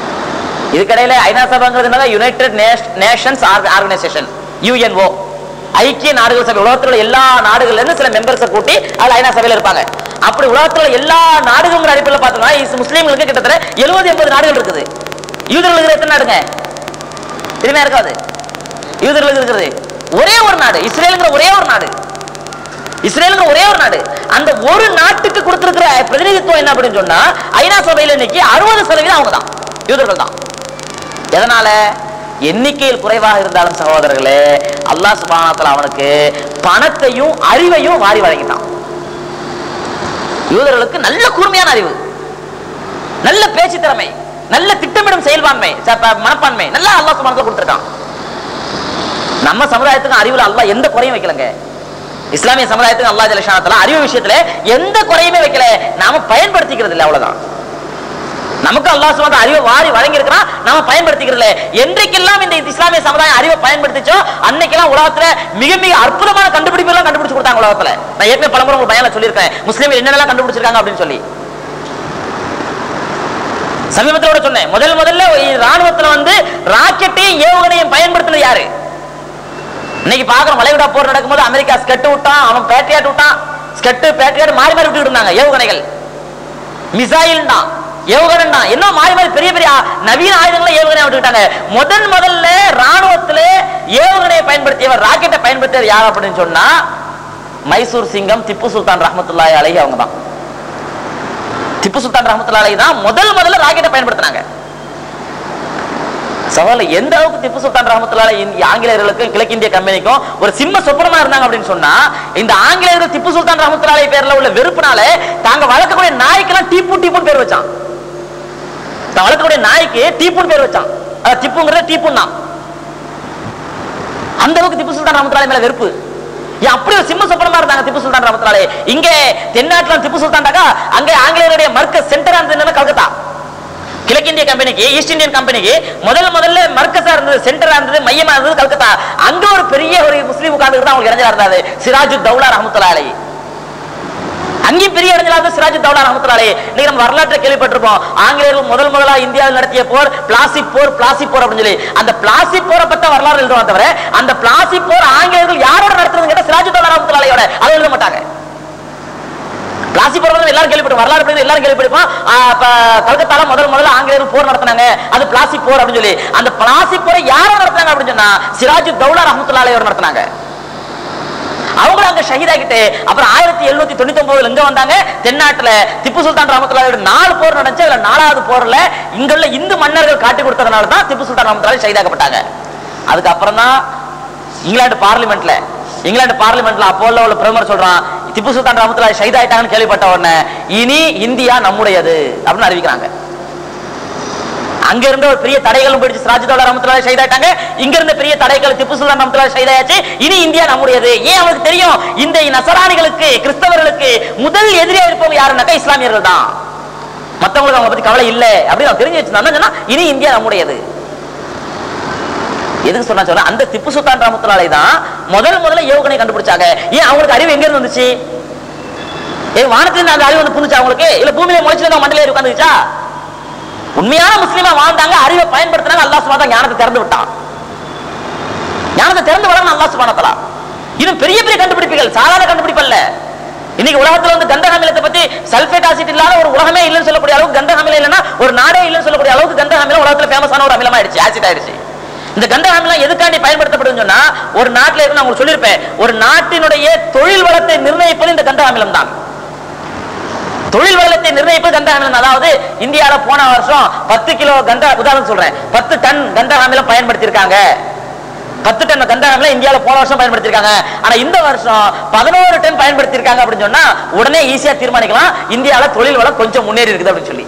இதுக்கடையில ஐநா சபைங்கிறது யுனைடெட் நேஷன்ஸ் ஆர்கனைசேஷன் யுஎன்ஓ ஐக்கிய நாடுகள் சபை உலகத்தில் உள்ள எல்லா நாடுகள்ல இருந்து சில மெம்பர்ஸை கூட்டி அதுல ஐநா சபையில இருப்பாங்க அப்படி உலகத்தில் உள்ள எல்லா நாடுகள் அடிப்படையில் பார்த்தோம்னா இஸ் முஸ்லீம்களுக்கு கிட்டத்தட்ட எழுபது எண்பது நாடுகள் இருக்குது யூதர்களுக்கு எத்தனை நாடுங்க எதுவுமே இருக்காது யூதர்களுக்கு இருக்கிறது ஒரே ஒரு நாடு இஸ்ரேலுங்கிற ஒரே ஒரு நாடு இஸ்ரேலுங்கிற ஒரே ஒரு நாடு அந்த ஒரு நாட்டுக்கு கொடுத்திருக்கிற பிரதிநிதித்துவம் என்ன அப்படின்னு சொன்னா ஐநா சபையில இன்னைக்கு அறுபது சதவீதம் அவங்க தான் யூதர்கள் தான் எதனால எண்ணிக்கையில் குறைவாக இருந்தாலும் சகோதரர்களே அல்லாஹ் சுபானத்தில் அவனுக்கு பணத்தையும் அறிவையும் வாரி வழங்கிட்டான் யூதர்களுக்கு நல்ல கூர்மையான அறிவு நல்ல பேச்சு திறமை நல்ல திட்டமிடும் செயல்பான்மை ச- ப- மனப்பான்மை நல்லா அல்லாஹ் சுபானத்தில் கொடுத்துருக்கான் நம்ம சமுதாயத்துக்கு அறிவுல அல்லாஹ் எந்த குறையும் வைக்கலங்க இஸ்லாமிய சமுதாயத்துக்கு அல்லாஹ் ஜலஷானத்துல அறிவு விஷயத்துல எந்த குறையுமே வைக்கல நாம பயன்படுத்திக்கிறது இல்லை அவ்வளவுதான் நமக்கு அல்லாஹ் சுப்ஹானஹு அறிவை வாரி வழங்கி இருக்கிறான் நாம பயன்படுத்திக்கிறது இல்லை என்றைக்கெல்லாம் இந்த இஸ்லாமிய சமுதாயம் அறிவை பயன்படுத்திச்சோ அன்னைக்கெல்லாம் உலகத்துல மிக மிக அற்புதமான கண்டுபிடிப்பு எல்லாம் கண்டுபிடிச்சு கொடுத்தாங்க உலகத்துல நான் ஏற்கனவே பலமுறை உங்களுக்கு பயனில் சொல்லியிருக்கேன் முஸ்லீம்கள் என்னென்னலாம் கண்டுபிடிச்சிருக்காங்க அப்படின்னு சொல்லி சமீபத்தோட சொன்னேன் முதல் முதல்ல ராணுவத்துல வந்து ராக்கெட்டையும் ஏவுகணையும் பயன்படுத்தினது யாரு இன்னைக்கு பாக்குறோம் வளைகுடா போர் நடக்கும்போது அமெரிக்கா ஸ்கெட் விட்டான் அவன் பேட்ரியாட் விட்டான் ஸ்கெட்டு பேட்ரியாட் மாறி மாறி விட்டுட்டு இருந்தாங்க ஏவுகணைகள் மிசைல் தான் ஏவுகணை தான் என்ன மாறி மாறி பெரிய பெரிய ஆ- நவீன ஆயுதங்களை ஏவுகணை விட்டுக்கிட்டாங்க முதன் முதல்ல ராணுவத்துல ஏவுகணையை பயன்படுத்தியவர் ராக்கெட்டை பயன்படுத்தியவர் யார் அப்படின்னு சொன்னா மைசூர் சிங்கம் திப்பு சுல்தான் ரஹமத்துல்லாஹி அலைஹி அவங்க தான் திப்பு சுல்தான் ரஹமத்துல்லாஹி அலைஹி தான் முதல் முதல்ல ராக்கெட்டை பயன்படுத்தினாங்க சவால எந்த அளவுக்கு திப்பு சுல்தான் ரஹமத்துல்லாஹி அலைஹி ஆங்கிலேயர்களுக்கும் கிழக்கிந்திய கம்பெனிக்கும் ஒரு சிம்ம சொப்பனமா இருந்தாங்க அப்படின்னு சொன்னா இந்த ஆங்கிலேயர்கள் திப்பு சுல்தான் ரஹமத்துல்லாஹி அலைஹி பேர்ல உள்ள வெறுப்புனால தாங்க வளர்க்கக்கூடிய நாய்க்கெல்லாம் டீப்பு டீப்புன்னு பேர் வச்சான் தான் வளர்க்கக்கூடிய நாய்க்கு டீப்புன்னு பேர் வச்சான் அஹ் திப்புங்கிறது டீப்புன்னு தான் அந்த அளவுக்கு திப்பு சுல்தான் ரஹமத்துல்லாஹி மேல வெறுப்பு ஏன் அப்படி ஒரு சிம்ம சொப்பனமா இருந்தாங்க திப்பு சுல்தான் ரஹமத்துல்லாஹி இங்க தென்னாட்டுல திப்பு சுல்தான்டாக்கா அங்க ஆங்கிலேயருடைய மர்க்க சென்டரா இருந்தது என்னன்னா கல்கத்தா கிழக்கிந்திய கம்பெனிக்கு ஈஸ்ட் இந்தியன் கம்பெனிக்கு முதல்ல முதல்ல மர்க்கஸா இருந்தது சென்டரா இருந்தது மையமா இருந்தது கல்கத்தா அங்க ஒரு பெரிய ஒரு முஸ்லீம் உட்கார்ந்து தான் அவங்களுக்கு இடைஞ்சலா இருந்தாரு சிராஜு தௌலா ரஹமத்துல்லா அலை அங்கேயும் பெரிய இடைஞ்சலா இருந்தது சிராஜு தௌலா ரஹமத்துல்லா அலை இன்னைக்கு நம்ம வரலாற்றை கேள்விப்பட்டிருப்போம் ஆங்கிலேயர்கள் முதல் முதலா இந்தியாவில் நடத்திய போர் பிளாசிக் போர் பிளாசிக் போர் அப்படின்னு சொல்லி அந்த பிளாசிக் போரை பத்த வரலாறு எழுதுவாங்க தவிர அந்த பிளாசிக் போர் ஆங்கிலேயர்கள் யாரோட நடத்துறது கேட்டா சிராஜு தௌலா ரஹமத்துல்லா அலையோட அதை எழுத மாட்டாங்க பிளாசி போர் வந்து எல்லாரும் கேள்விப்பட்டு வரலாறு படிக்கிறது எல்லாரும் கேள்விப்பட்டிருப்போம் ஆ, அப்ப கல்கத்தால முதல் முதல்ல ஆங்கிலேயர் போர் நடத்தினாங்க அது பிளாஸ்டிக் போர் அப்படின்னு சொல்லி அந்த பிளாஸ்டிக் போரை யாரோ நடத்தினாங்க அப்படின்னு சொன்னா சிராஜு தௌலா ரஹமத்துல்லாஹி அலைஹி நடத்தினாங்க அவங்களும் அங்க ஷஹீதாகிட்டு அப்புறம் ஆயிரத்தி எழுநூத்தி தொண்ணூத்தி ஒன்பதுல இங்க வந்தாங்க தென்னாட்டுல திப்பு சுல்தான் ரஹமத்துல்லாஹி நாலு போர் நடந்துச்சு அதுல நாலாவது போர்ல இங்குள்ள இந்து மன்னர்கள் காட்டி கொடுத்ததுனால தான் திப்பு சுல்தான் ரஹமத்துல்லாஹி ஷஹீதாக்கப்பட்டாங்க அதுக்கப்புறம் தான் இங்கிலாந்து பார்லிமெண்ட்ல இங்கிலாந்து பார்லிமெண்ட்ல அப்போ உள்ள உள்ள பிரதமர் சொல்றான் திப்பு சுல்தான் ரஹமத்துல்லாஹி ஷஹீத் ஆயிட்டாங்கன்னு கேள்விப்பட்ட உடனே இனி இந்தியா நம்முடையது அப்படின்னு அறிவிக்கிறாங்க அங்க இருந்த ஒரு பெரிய தடைகளும் போயிடுச்சு சிராஜுதௌலா ரஹமத்துல்லாஹி ஷஹீத் ஆயிட்டாங்க இங்க இருந்த பெரிய தடைகள் திப்பு சுல்தான் ரஹமத்துல்லாஹி ஷஹீத் ஆயாச்சு இனி இந்தியா நம்முடையது ஏன் அவனுக்கு தெரியும் இந்த நசராணிகளுக்கு கிறிஸ்தவர்களுக்கு முதல் எதிரியா இருப்பவங்க யாருன்னாக்கா இஸ்லாமியர்கள் தான் மத்தவங்களுக்கு அவங்க பத்தி கவலை இல்லை அப்படின்னு அவன் தெரிஞ்சு வச்சிருந்தாங்க சொன்னா இனி இந்தியா நம்முடையது எதுக்கு சொன்னா சொன்னா அந்த திப்பு சுல்தான் ரஹமத்துல்லாஹி தான் முதல் முதல்ல ஏவுகணை கண்டுபிடிச்சாங்க ஏன் அவங்களுக்கு அறிவு எங்க இருந்து வந்துச்சு ஏன் வானத்துல இருந்து அந்த அறிவு வந்து புரிஞ்சுச்சா அவங்களுக்கு இல்ல பூமியில முளைச்சு மண்டல உட்காந்துச்சா உண்மையான முஸ்லீமா வாழ்ந்தாங்க அறிவை பயன்படுத்தினாங்க அல்லாஹ் சுபாதா ஞானத்தை திறந்து விட்டான் ஞானத்தை திறந்து விடணும் அல்லாஹ் சுபானத்தலா இது பெரிய பெரிய கண்டுபிடிப்புகள் சாதாரண கண்டுபிடிப்பு அல்ல இன்னைக்கு உலகத்துல வந்து கந்தக அமிலத்தை பத்தி சல்பேட் ஆசிட் இல்லாத ஒரு உலகமே இல்லைன்னு சொல்லக்கூடிய அளவுக்கு கந்தக அமிலம் இல்லைன்னா ஒரு நாடே இல்லைன்னு சொல்லக்கூடிய அளவுக்கு கந்தக அமிலம் உலகத்துல ஃபேமஸான ஒரு அமிலம் ஆயிடுச்சு ஆசிட் ஆயிடுச்சு இந்த கந்தக அமிலம் எதுக்காண்டி பயன்படுத்தப்படுதுன்னு சொன்னா ஒரு நாட்டுல இருந்து நான் உங்களுக்கு சொல்லியிருப்பேன் ஒரு நாட்டினுடைய தொழில் வளத்தை நிர்ணயிப்பது இந்த கந்தக அமிலம் தான் தொழில் வளத்தை நிர்ணயிப்பது கந்தக அமிலம் அதாவது இந்தியால போன வருஷம் பத்து கிலோ கந்த உதாரணம் சொல்றேன் பத்து டன் கந்தக அமிலம் பயன்படுத்தியிருக்காங்க பத்து டன் கந்தக அமிலம் இந்தியால போன வருஷம் பயன்படுத்தியிருக்காங்க ஆனா இந்த வருஷம் பதினோரு டன் பயன்படுத்தியிருக்காங்க அப்படின்னு சொன்னா உடனே ஈஸியா தீர்மானிக்கலாம் இந்தியால தொழில் வளம் கொஞ்சம் முன்னேறி இருக்குது அப்படின்னு சொல்லி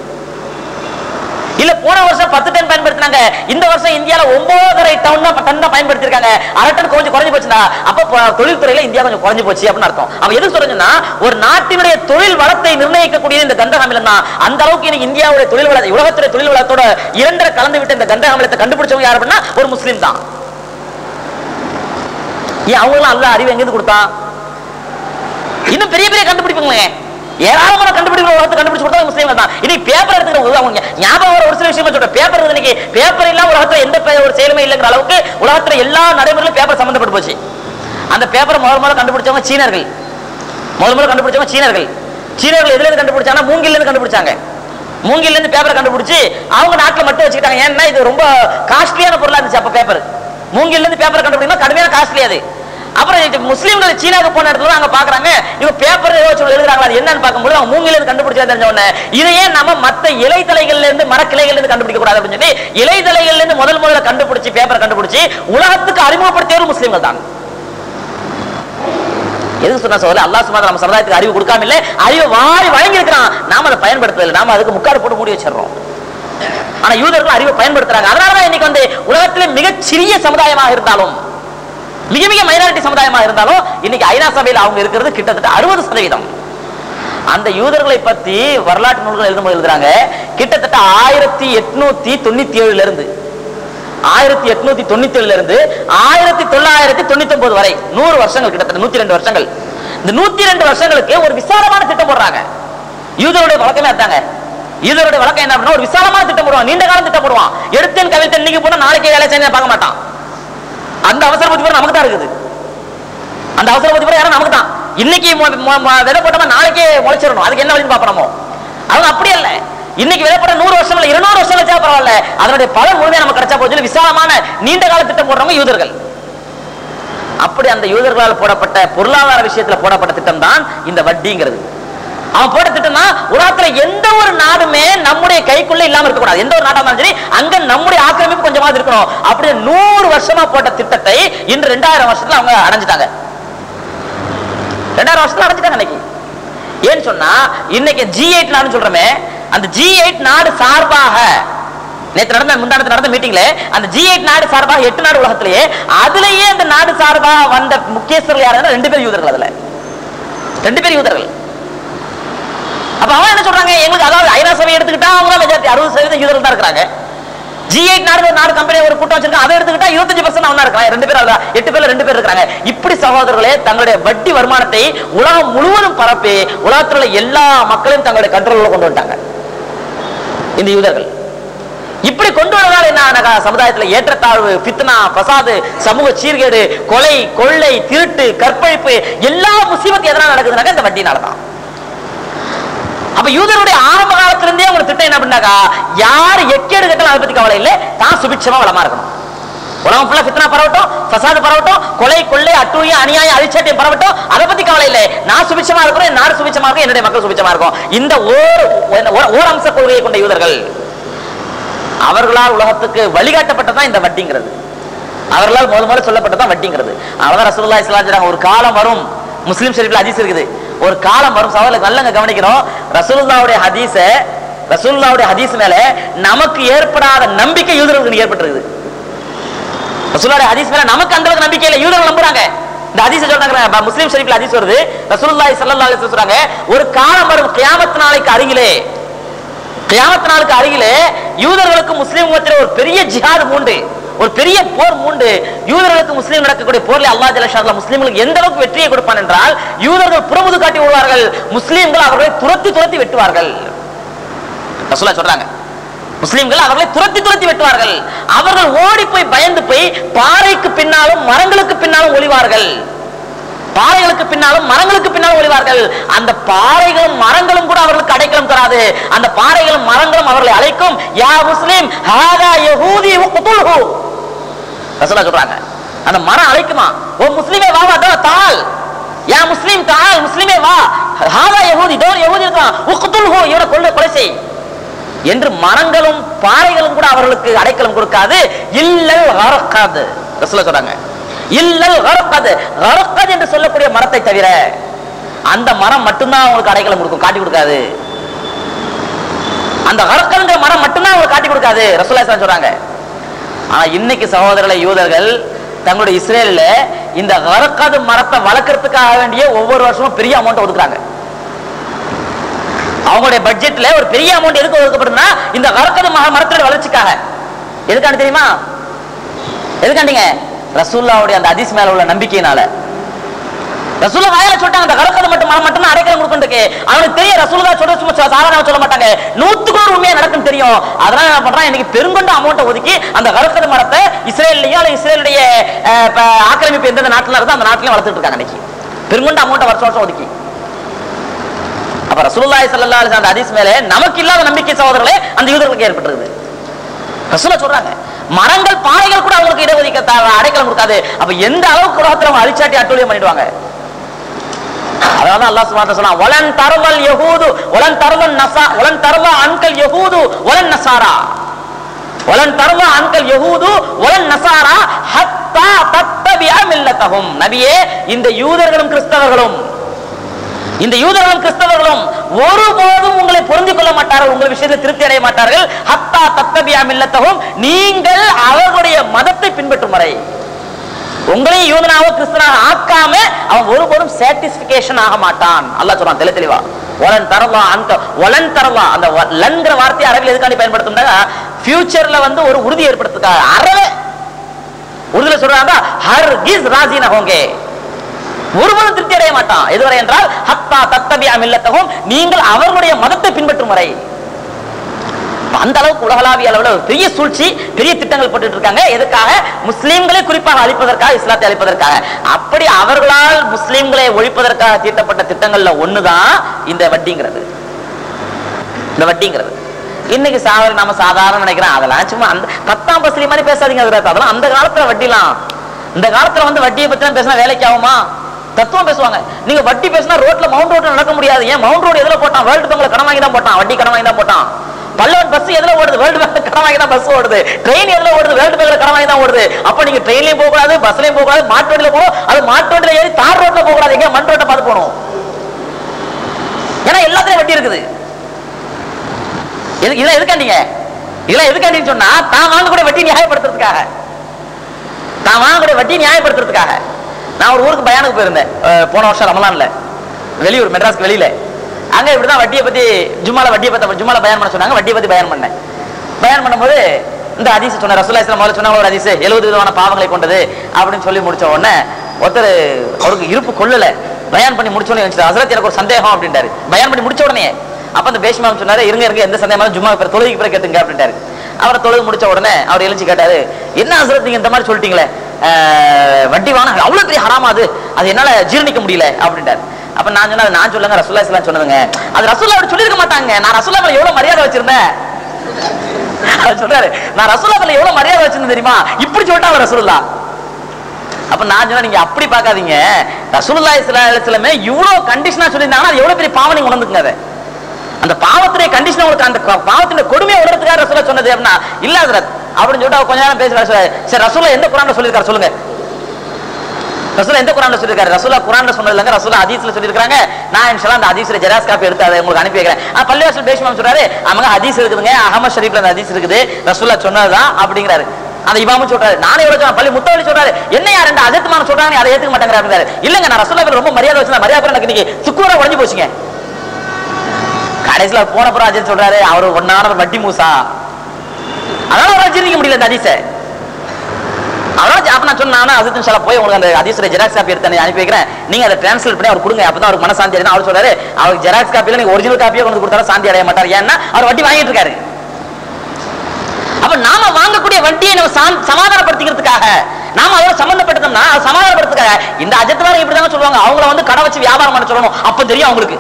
இல்ல போன வருஷம் பத்து டன் பயன்படுத்தினாங்க இந்த வருஷம் இந்தியால ஒன்பதரை டன் தான் டன் தான் பயன்படுத்திருக்காங்க அரை டன் கொஞ்சம் குறைஞ்சு போச்சுன்னா அப்ப ப- தொழில்துறையில இந்தியா கொஞ்சம் குறைஞ்சு போச்சு அப்படின்னு அர்த்தம் அவன் எது சொல்றதுன்னா ஒரு நாட்டினுடைய தொழில் வளத்தை நிர்ணயிக்கக்கூடிய இந்த கந்தக அமிலம் தான் அந்த அளவுக்கு இன்னைக்கு இந்தியாவுடைய தொழில் வள உலகத்துடைய தொழில் வளத்தோட இரண்டரை கலந்து விட்டு இந்த கந்தக அமிலத்தை கண்டுபிடிச்சவங்க யார் அப்படின்னா ஒரு முஸ்லீம் தான் ஏன் அவங்களாம் அல்ல அறிவு எங்கிருந்து கொடுத்தான் இன்னும் பெரிய பெரிய கண்டுபிடிப்புங்க ஏராளமான கண்டுபிடிப்பு உலகத்தை கண்டுபிடிச்சு கொடுத்தா முஸ்லீம்கள் தான் இன்னைக்கு பேப்பர் எடுத்துக்கிற அவங்க ஞாபகம் வர ஒரு சில விஷயமா சொல்றேன் பேப்பர் இன்னைக்கு பேப்பர் இல்லாம உலகத்துல எந்த பே- ஒரு செயலுமே இல்லைங்கிற அளவுக்கு உலகத்துல எல்லா நடைமுறையிலும் பேப்பர் சம்பந்தப்பட்டு போச்சு அந்த பேப்பரை முதல் முதல்ல கண்டுபிடிச்சவங்க சீனர்கள் முதல் முதல்ல கண்டுபிடிச்சவங்க சீனர்கள் சீனர்கள் எதுல இருந்து கண்டுபிடிச்சாங்கன்னா மூங்கில்ல இருந்து கண்டுபிடிச்சாங்க மூங்கில்ல இருந்து பேப்பரை கண்டுபிடிச்சு அவங்க நாட்டுல மட்டும் வச்சுக்கிட்டாங்க ஏன்னா இது ரொம்ப காஸ்ட்லியான பொருளா இருந்துச்சு அப்ப பேப்பர் மூங்கில்ல இருந்து பேப்பர் கண்டுபிடிக்கணும் கடுமையான காஸ்ட்லி அது அப்புறம் இது முஸ்லீம்கள் சீனாவுக்கு போன இடத்துல அங்க பாக்குறாங்க இவங்க பேப்பர் ஏதோ சொல்லி எழுதுறாங்களா அது என்னன்னு பார்க்கும்போது அவங்க மூங்கில இருந்து கண்டுபிடிச்சா தெரிஞ்ச உடனே இதையே நம்ம மத்த இலைத்தலைகள்ல இருந்து மரக்கிளைகள்ல இருந்து கண்டுபிடிக்க கூடாது அப்படின்னு சொல்லி இலைத்தலைகள்ல இருந்து முதல் முதல்ல கண்டுபிடிச்சு பேப்பர் கண்டுபிடிச்சு உலகத்துக்கு அறிமுகப்படுத்தியவர் முஸ்லீம்கள் தான் எதுக்கு சொன்னா சொல்ல அல்லாஹ் சும்மா நம்ம சமுதாயத்துக்கு அறிவு கொடுக்காம இல்ல அறிவை வாரி வழங்கி இருக்கிறான் நாம அதை பயன்படுத்துறதில்லை நாம அதுக்கு முக்காடு போட்டு மூடி வச்சிடறோம் ஆனா யூதர்கள் அறிவை பயன்படுத்துறாங்க அதனாலதான் இன்னைக்கு வந்து உலகத்திலே மிகச் சிறிய சமுதாயமாக இருந்தாலும் மிக மிக மைனாரிட்டி சமுதாயமாக இருந்தாலும் இன்னைக்கு ஐநா சபையில் அவங்க இருக்கிறது கிட்டத்தட்ட அறுபது சதவீதம் அந்த யூதர்களை பத்தி வரலாற்று நூல்கள் எழுதும்போது எழுதுறாங்க கிட்டத்தட்ட ஆயிரத்தி எட்நூத்தி தொண்ணூத்தி ஏழுல இருந்து ஆயிரத்தி எட்நூத்தி தொண்ணூத்தி ஏழுல இருந்து ஆயிரத்தி தொள்ளாயிரத்தி தொண்ணூத்தி ஒன்பது வரை நூறு வருஷங்கள் கிட்டத்தட்ட நூத்தி ரெண்டு வருஷங்கள் இந்த நூத்தி ரெண்டு வருஷங்களுக்கு ஒரு விசாலமான திட்டம் போடுறாங்க யூதருடைய வழக்கமே அதாங்க யூதருடைய வழக்கம் என்ன அப்படின்னா ஒரு விசாலமான திட்டம் போடுவான் நீண்ட காலம் திட்டம் போடுவான் எடுத்தேன் கவிழ்த்தேன் இன்னைக்கு போனா நாளைக்கே வேலை செய்ய பார்க்க மாட்டான் அந்த அவசர புத்தி கூட நமக்கு தான் இருக்குது அந்த அவசர புத்தி கூட யாரும் நமக்கு தான் இன்னைக்கு மொ- மொ- மொ- விதை போட்டோமா நாளைக்கே முளைச்சிடணும் அதுக்கு என்ன வழின்னு பார்ப்போம் நம்ம அவங்க அப்படி இல்ல இன்னைக்கு விதை போட்ட நூறு வருஷம் இல்ல இருநூறு வருஷம் வச்சா பரவாயில்ல அதனுடைய பலன் முழுமையா நமக்கு கிடைச்சா போச்சு விசாலமான நீண்ட கால திட்டம் போடுறவங்க யூதர்கள் அப்படி அந்த யூதர்களால் போடப்பட்ட பொருளாதார விஷயத்துல போடப்பட்ட திட்டம் தான் இந்த வட்டிங்கிறது அவன் போட்ட திட்டம்னா உலகத்துல எந்த ஒரு நாடுமே நம்முடைய கைக்குள்ள இல்லாம இருக்கக்கூடாது எந்த ஒரு நாடா இருந்தாலும் சரி அங்க நம்முடைய ஆக்கிரமிப்பு கொஞ்சமாவது இருக்கணும் அப்படி நூறு வருஷமா போட்ட திட்டத்தை இன்று ரெண்டாயிரம் வருஷத்துல அவங்க அடைஞ்சிட்டாங்க ரெண்டாயிரம் வருஷத்துல அடைஞ்சிட்டாங்க இன்னைக்கு ஏன்னு சொன்னா இன்னைக்கு ஜி எயிட் நாடுன்னு சொல்றோமே அந்த ஜி எயிட் நாடு சார்பாக நேத்து நடந்த முந்தானத்து நடந்த மீட்டிங்ல அந்த ஜி எயிட் நாடு சார்பாக எட்டு நாடு உலகத்திலேயே அதுலயே அந்த நாடு சார்பாக வந்த முக்கியஸ்தர்கள் யாருன்னா ரெண்டு பேர் யூதர்கள் அதுல ரெண்டு பேர் யூதர்கள் அப்ப அவன் என்ன சொல்றாங்க எங்களுக்கு அதாவது ஐநா சபை எடுத்துக்கிட்டா அவங்க தான் மெஜாரிட்டி அறுபது சதவீதம் யூதர்கள் தான் இருக்கிறாங்க ஜி எயிட் நாடு ஒரு நாடு கம்பெனி ஒரு கூட்டம் வச்சிருக்காங்க அதை எடுத்துக்கிட்டா இருபத்தஞ்சு பர்சன்ட் அவன் தான் இருக்காங்க ரெண்டு பேர் அதுல எட்டு பேர்ல ரெண்டு பேர் இருக்காங்க இப்படி சகோதரர்களே தங்களுடைய வட்டி வருமானத்தை உலகம் முழுவதும் பரப்பி உலகத்தில் உள்ள எல்லா மக்களையும் தங்களுடைய கண்ட்ரோல்ல கொண்டு வந்துட்டாங்க இந்த யூதர்கள் இப்படி கொண்டு வரதால் என்ன ஆனகா சமுதாயத்துல ஏற்றத்தாழ்வு பித்னா பசாது சமூக சீர்கேடு கொலை கொள்ளை திருட்டு கற்பழிப்பு எல்லா முசீபத்து எதனா நடக்குதுனாக்கா இந்த வட்டினால தான் அப்ப யூதருடைய ஆரம்ப காலத்துல இருந்தே உங்களுக்கு திட்டம் என்ன பண்ணாக்கா யார் எக்கேடு கட்டலாம் அதை பத்தி கவலை இல்லை தான் சுபிட்சமா வளமா இருக்கணும் உலகம் ஃபுல்லா ஃபித்னா பரவட்டும் ஃபசாது பரவட்டும் கொலை கொள்ளை அட்டூழியம் அநியாயம் அழிச்சாட்டியம் பரவட்டும் அதை பத்தி கவலை இல்லை நான் சுபிட்சமா இருக்கிறேன் என் நாடு சுபிட்சமா இருக்கும் என்னுடைய மக்கள் சுபிட்சமா இருக்கும் இந்த ஓர் ஓர்- ஓர் அம்ச கொள்கையை கொண்ட யூதர்கள் அவர்களால் உலகத்துக்கு வழிகாட்டப்பட்டதான் இந்த வட்டிங்கிறது அவர்களால் முதல் முதல்ல சொல்லப்பட்டதான் வட்டிங்கிறது அவதான் ரசூலுல்லாஹி ஸல்லல்லாஹு அலைஹி வஸல்லம் ஒரு காலம் வரும் முஸ்லிம் ஷரீஃப்ல ஹதீஸ் இருக்குது ஒரு காலம் வரும் சகோதரர்கள் நல்லங்க கவனிக்கணும் ரசூலுல்லாஹ்வுடைய ஹதீஸ ரசூலுல்லாஹ்வுடைய ஹதீஸ் மேல நமக்கு ஏற்படாத நம்பிக்கை யூதர்களுக்கு ஏற்பட்டிருக்குது ரசூலுல்லாஹ்வுடைய ஹதீஸ் மேல நமக்கு அந்த அளவுக்கு நம்பிக்கை இல்லை யூதர்கள் நம்புறாங்க இந்த ஹதீஸ் சொல்றாங்க ப- முஸ்லிம் ஷரீஃப்ல ஹதீஸ் வருது ரசூலுல்லாஹி ஸல்லல்லாஹு அலைஹி வஸல்லம் சொல்றாங்க ஒரு காலம் வரும் கியாமத் நாளைக்கு அருகிலே கியாமத் நாளுக்கு அருகிலே யூதர்களுக்கு முஸ்லீம் மத்தியில் ஒரு பெரிய ஜிஹாது மூண்டு ஒரு பெரிய போர் மூண்டு யூதர்களுக்கு முஸ்லீம் நடக்கக்கூடிய போர்ல அல்லாஹ் ஜலஷாத்ல முஸ்லீம்களுக்கு எந்த அளவுக்கு வெற்றியை கொடுப்பான் என்றால் யூதர்கள் புறமுது காட்டி விடுவார்கள் முஸ்லீம்கள் அவர்களை துரத்தி துரத்தி வெட்டுவார்கள் ரசூலா சொல்றாங்க முஸ்லிம்கள் அவர்களை துரத்தி துரத்தி வெட்டுவார்கள் அவர்கள் ஓடி போய் பயந்து போய் பாறைக்கு பின்னாலும் மரங்களுக்கு பின்னாலும் ஒளிவார்கள் பாறைகளுக்கு பின்னாலும் மரங்களுக்கு பின்னாலும் ஒளிவார்கள் அந்த பாறைகளும் மரங்களும் கூட அவர்களுக்கு அடைக்கலம் தராது அந்த பாறைகளும் மரங்களும் அவர்களை அழைக்கும் யா முஸ்லிம் ஹாதா யஹூதி உக்துல்ஹு ரசூலா சொல்றாங்க அந்த மரம் அழைக்குமா ஓ முஸ்லிமே வா வா தோ தால் யா முஸ்லிம் தால் முஸ்லிமே வா ஹாதா யஹூதி தோ யஹூதி இருக்கான் உக்துல்ஹு இவனை கொல்ல கொலை செய் என்று மரங்களும் பாறைகளும் கூட அவர்களுக்கு அடைக்கலம் கொடுக்காது இல்லல் ஹரக்காது ரசூலா சொல்றாங்க இல்லல் ஹரக்காது ஹரக்காது என்று சொல்லக்கூடிய மரத்தை தவிர அந்த மரம் மட்டும்தான் அவங்களுக்கு அடைக்கலம் கொடுக்கும் காட்டி கொடுக்காது அந்த ஹரக்கல்ங்கிற மரம் மட்டும்தான் அவங்களுக்கு காட்டி கொடுக்காது ரசூலா ஸல்லல்லாஹு அலைஹி வஸல்லம் சொல்றாங்க ஆனா இன்னைக்கு சகோதரர்களை யூதர்கள் தங்களுடைய இஸ்ரேல்ல இந்த ஹரக்காது மரத்தை வளர்க்கறதுக்காக வேண்டிய ஒவ்வொரு வருஷமும் பெரிய அமௌண்ட் ஒதுக்குறாங்க அவங்களுடைய பட்ஜெட்ல ஒரு பெரிய அமௌண்ட் எதுக்கு ஒதுக்கப்படுதுன்னா இந்த வரக்கது மக மரத்தோட வளர்ச்சிக்காக எதுக்காண்டி தெரியுமா எதுக்காண்டிங்க ரசூல்லாவுடைய அந்த ஹதீஸ் மேல உள்ள நம்பிக்கையினால ரசூல வாயில சொல்லிட்டாங்க அந்த கலக்கது மட்டும் மரம் மட்டும் அடைக்கலம் கொடுக்கறதுக்கு அவனுக்கு தெரியும் ரசூலுதா சொல்ற சும்மா சாதாரண சொல்ல மாட்டாங்க நூத்துக்கு ஒரு உண்மையா நடக்கும் தெரியும் அதனால என்ன பண்றான் இன்னைக்கு பெருங்கொண்ட அமௌண்ட்டை ஒதுக்கி அந்த கலக்கது மரத்தை இஸ்ரேல்லையும் அல்ல இஸ்ரேலுடைய அஹ், இப்ப ஆக்கிரமிப்பு எந்தெந்த நாட்டுல இருக்கோ அந்த நாட்டிலையும் வளர்த்துட்டு இருக்காங்க இன்னைக்கு பெருங்கொண்ட அமௌண்ட்டை வருஷம் வருஷம் ஒதுக்கி அப்ப ரசூலுல்லாஹி ஸல்லல்லாஹு அலைஹி வஸல்லம் அந்த ஹதீஸ் மேலே நமக்கு இல்லாத நம்பிக்கை சகோதரர்களே அந்த யூதர்களுக்கு ஏற்பட்டிருக்குது ரசூலா சொல்றாங்க மரங்கள் பாறைகள் கூட அவங்களுக்கு இடஒதுக்க த- அடைக்கலம் கொடுக்காது அப்ப எந்த அளவுக்கு உலகத்துல அவங்க அழிச்சாட்டி அட்டூழியம் பண்ணிடுவாங்க அதனால அல்லாஹ் சுப்ஹானஹு வ தஆலா வலன் தரவல் யஹூது வலன் தரவல் நஸா வலன் தரவ அன்கல் யஹூது வலன் நஸாரா வலன் தரவ அன்கல் யஹூது வலன் நஸாரா ஹத்தா தத்தபியா மில்லத்தஹும் நபியே இந்த யூதர்களும் கிறிஸ்தவர்களும் இந்த யூதர்களும் கிறிஸ்தவர்களும் ஒருபோதும் உங்களை புரிந்து கொள்ள மாட்டார்கள் உங்கள் விஷயத்தில் திருப்தி அடைய மாட்டார்கள் ஹத்தா தத்தபியா மில்லத்தகும் நீங்கள் அவர்களுடைய மதத்தை பின்பற்றும் வரை உங்களையும் யூதனாவோ கிறிஸ்தனாக ஆக்காம அவன் ஒருபோதும் சாட்டிஸ்பிகேஷன் ஆக மாட்டான் அல்லாஹ் சொல்றான் தெளி தெளிவா ஒலன் தரவா அந்த ஒலன் தரவா அந்த வ- லன்கிற வார்த்தையை அரபில் எதுக்காண்டி பயன்படுத்தும்னா ஃபியூச்சர்ல வந்து ஒரு உறுதி ஏற்படுத்துக்காக அறவே உறுதியில சொல்றாங்க ஹர் கிஸ் ராஜின ஹோங்கே ஒருவனும் திருப்தி அடைய மாட்டான் எதுவரை என்றால் ஹத்தா தத்தபியா மில்லத்தகும் நீங்கள் அவர்களுடைய மதத்தை பின்பற்றும் வரை அந்த அளவுக்கு உலகளாவிய அளவுல ஒரு பெரிய சூழ்ச்சி பெரிய திட்டங்கள் போட்டுட்டு இருக்காங்க எதுக்காக முஸ்லீம்களை குறிப்பாக அழிப்பதற்காக இஸ்லாத்தை அழிப்பதற்காக அப்படி அவர்களால் முஸ்லீம்களை ஒழிப்பதற்காக தீட்டப்பட்ட திட்டங்கள்ல ஒண்ணுதான் இந்த வட்டிங்கிறது இந்த வட்டிங்கிறது இன்னைக்கு சாவர நாம சாதாரண நினைக்கிறோம் அதெல்லாம் சும்மா அந்த பத்தாம் பஸ்லி மாதிரி பேசாதீங்க அதுல அதெல்லாம் அந்த காலத்துல வட்டிலாம் இந்த காலத்துல வந்து வட்டியை பத்தி பேசினா வேலைக்கு ஆகுமா தத்துவம் பேசுவாங்க நீங்க வட்டி பேசினா ரோட்ல மவுண்ட் ரோட்ல நடக்க முடியாது ஏன் மவுண்ட் ரோடு எதுல போட்டான் வேர்ல்டு பேங்க்ல கடன் வாங்கி தான் போட்டான் வட்டி கடன் வாங்கி தான் போட்டான் பல்லவன் பஸ் எதுல ஓடுது வேர்ல்டு பேங்க்ல கடன் வாங்கி தான் பஸ் ஓடுது ட்ரெயின் எதுல ஓடுது வேர்ல்டு பேங்க்ல கடன் வாங்கி தான் ஓடுது அப்ப நீங்க ட்ரெயின்லயும் போக கூடாது பஸ்லயும் போக கூடாது மாட்டு வண்டியில போகணும் அது மாட்டு வண்டியில ஏறி தார் ரோட்ல போக கூடாது எங்க மண் ரோட்டை பார்த்து போகணும் ஏன்னா எல்லாத்துலயும் வட்டி இருக்குது எது- இதெல்லாம் எதுக்காண்டீங்க இதெல்லாம் எதுக்காண்டின்னு சொன்னா தான் வாங்கக்கூடிய வட்டி நியாயப்படுத்துறதுக்காக தான் வாங்கக்கூடிய வட்டி நியாயப்படுத்துறதுக்காக நான் ஒரு ஊருக்கு பயானுக்கு போயிருந்தேன் அஹ் போன வருஷம் ரமலான்ல வெளியூர் மெட்ராஸ்க்கு வெளியில அங்க இப்படிதான் வட்டியை பத்தி ஜும்மால வட்டியை பத்தி ஜும்மால பயான் பண்ண சொன்னாங்க வட்டியை பத்தி பயான் பண்ணேன் பயான் பண்ணும்போது இந்த ஹதீஸ் சொன்ன ரசூல்லா இஸ்லாம் முதல்ல சொன்னாங்க ஒரு ஹதீஸ் எழுபது விதமான பாவங்களை கொண்டது அப்படின்னு சொல்லி முடிச்ச உடனே ஒருத்தர் அவருக்கு இருப்பு கொள்ளல பயான் பண்ணி முடிச்ச உடனே ஹசரத் எனக்கு ஒரு சந்தேகம் அப்படின்ட்டாரு பயான் பண்ணி முடிச்ச உடனே அப்ப அந்த பேஷ்மாம் சொன்னாரு இருங்க இருங்க எந்த சந்தேகமா ஜும்மா பிற தொழுகைக்கு பிறகு கேட்டுங்க அப்படின்ட்டாரு அவரை தொழுது முடிச்ச உடனே அவர் எழுச்சி கேட்டாரு என்ன ஹசரத் நீங்க இந்த மாதிரி சொல்லிட்டீங்களே அஹ், வட்டி வாங்க அவ்வளவு பெரிய ஹராமா அது அது என்னால ஜீரணிக்க முடியல அப்படின்ட்டாரு அப்ப நான் சொன்னா நான் சொல்லுங்க ரசூல்லா இஸ்லாம் சொன்னதுங்க அது ரசூல்லா அப்படி சொல்லிருக்க மாட்டாங்க நான் ரசூல்லா மேல எவ்வளவு மரியாதை வச்சிருந்தேன் அவர் சொல்றாரு நான் ரசூல்லா மேல எவ்வளவு மரியாதை வச்சிருந்தேன் தெரியுமா இப்படி சொல்லிட்டாங்க ரசூலுல்லா அப்ப நான் சொன்னா நீங்க அப்படி பார்க்காதீங்க ரசூலுல்லா இஸ்லாமே இவ்வளவு கண்டிஷனா சொல்லியிருந்தாங்கன்னா அது எவ்வளவு பெரிய பாவம் நீங்க உணர்ந்துக்குங்க அதை அந்த பாவத்துடைய கண்டிஷன் உங்களுக்கு அந்த க- பாவத்தினுடைய கொடுமையை உணர்றதுக்காக ரசூலா சொன்னது அப்படின்னா இல்ல ஹசரத் அப்படின்னு சொல்லிட்டு அவர் கொஞ்ச நேரம் பேசுறாரு சொல்றாரு, சரி ரசூலா எந்த குரான்ல சொல்லியிருக்காரு சொல்லுங்க ரசூலா எந்த குரான்ல சொல்லியிருக்காரு ரசூலா குரான்ல சொன்னது இல்லைங்க ரசூலா ஹதீஸ்ல சொல்லியிருக்காங்க நான் இன்ஷால்லா அந்த ஹதீஸ்ல ஜெராஸ் காப்பி எடுத்து அதை உங்களுக்கு அனுப்பி வைக்கிறேன் ஆ, பள்ளிவாசல் பேசுமாம் சொல்றாரு அவங்க ஹதீஸ் இருக்குதுங்க அகமது ஷரீஃப்ல அந்த ஹதீஸ் இருக்குது ரசூலா சொன்னதுதான் அப்படிங்கிறாரு அந்த இமாமும் சொல்றாரு நானே எவ்வளவு சொன்னேன் பள்ளி முத்தவழி சொல்றாரு என்ன யார் ரெண்டு அஜத்துமான சொல்றாங்க நீ அதை ஏத்துக்க மாட்டேங்கிற அப்படிங்கிறாரு இல்லங்க நான் ரசூலா மேல ரொம்ப மரியாதை வச்சிருந்தேன் மரியாதை பேர் எனக்கு இன்னைக்கு சுக்குவரா உடஞ்சு போச்சுங்க கடைசியில போன அப்புறம் அஜித் சொல்றாரு அவர் ஒன்னான ஒரு வட்டி மூசா அதனால அவரால் ஜீர்ணிக்க முடியல இந்த ஹதீஸை அதனால அப்ப நான் சொன்னா அஜித் சாலா போய் உங்களுக்கு அந்த ஹதீஸோட ஜெராக்ஸ் காப்பி எடுத்து அனுப்பி வைக்கிறேன் நீங்க அதை டிரான்ஸ்லேட் பண்ணி அவர் கொடுங்க அப்பதான் அவருக்கு மனசாந்தி அடையும் அவர் சொல்றாரு அவருக்கு ஜெராக்ஸ் காப்பியில நீங்க ஒரிஜினல் காப்பியே கொண்டு கொடுத்தாலும் சாந்தி அடைய மாட்டார் ஏன்னா அவர் வட்டி வாங்கிட்டு இருக்காரு அப்ப நாம வாங்கக்கூடிய வட்டியை நம்ம சாந்- சமாதானப்படுத்திக்கிறதுக்காக நாம அதோட சம்பந்தப்பட்டோம்னா அதை சமாதானப்படுத்துக்காக இந்த அஜத்துவாரம் இப்படிதான் சொல்லுவாங்க அவங்கள வந்து கடை வச்சு வியாபாரம் பண்ண சொல்லணும் அப்ப தெரியும் அவங்களுக்கு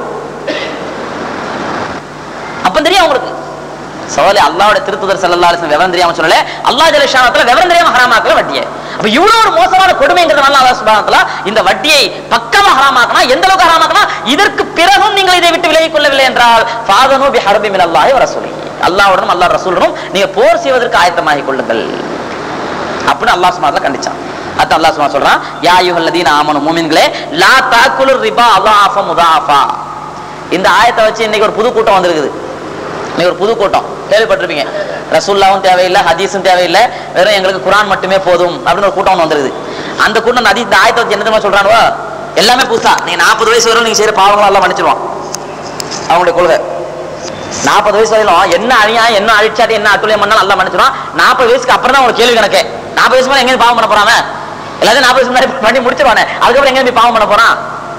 அப்ப தெரியும் அவங்களுக்கு சோழி அல்லாவோட திருத்துதர் சல்லல்லாஹு அலைஹி வஸல்லம் விவரம் தெரியாம சொல்லல அல்லாஹ் ஜலஷானத்துல விவரம் தெரியாம ஹராமாக்கல வட்டியை அப்ப இவ்வளவு ஒரு மோசமான கொடுமைங்கிறதுனால அல்லாஹ் சுப்ஹானஹு வ தஆலா இந்த வட்டியை பக்கமா ஹராமாக்கனா எந்த அளவுக்கு ஹராமாக்கனா இதற்கு பிறகும் நீங்கள் இதை விட்டு விலகிக் கொள்ளவில்லை என்றால் ஃபாதனு பி ஹர்பி மின் அல்லாஹி வ ரசூலிஹி அல்லாஹ்வுடனும் அல்லாஹ் ரசூலுடனும் நீங்க போர் செய்வதற்கு ஆயத்தமாகிக் கொள்ளுங்கள் அப்படின்னு அல்லாஹ் சுப்ஹானஹு வ தஆலா கண்டிச்சான் அதான் அல்லாஹ் சுப்ஹானஹு சொல்றான் யா அய்யுஹல்லதீன ஆமனு மூமின்களே லா தாக்குலு ரிபா அல்லாஹ் முதாஃபா இந்த ஆயத்தை வச்சு இன்னைக்கு ஒரு புது கூட்டம் வந்திருக்குது இன்னைக்கு ஒரு புது கூட்டம் கேள்விப்பட்டிருப்பீங்க ரசூல்லாவும் தேவையில்லை ஹதீஸும் தேவையில்லை வெறும் எங்களுக்கு குரான் மட்டுமே போதும் அப்படின்னு ஒரு கூட்டம் ஒன்று வந்துருக்குது அந்த கூட்டம் அந்த ஹதீஸ் இந்த ஆயத்தை வச்சு என்ன தெரியுமா சொல்றானுவோ எல்லாமே புதுசா நீங்க நாற்பது வயசு வரையும் நீங்க செய்யற பாவங்களும் எல்லாம் மன்னிச்சிருவான் அவங்களுடைய கொள்கை நாற்பது வயசு வரையிலும் என்ன அழியாயம் என்ன அழிச்சாட்டி என்ன அட்டுழியம் பண்ணாலும் நல்லா மன்னிச்சிருவான் நாற்பது வயசுக்கு அப்புறம் தான் உங்களுக்கு கேள்வி கணக்கு நாற்பது வயசு மேலே எங்கேயும் பாவம் பண்ண போறாங்க எல்லாத்தையும் நாற்பது வயசு முன்னாடி பண்ணி முடிச்சிருவானே அதுக்கப்புறம் எங்க போய் பாவம் பண்ண போறான்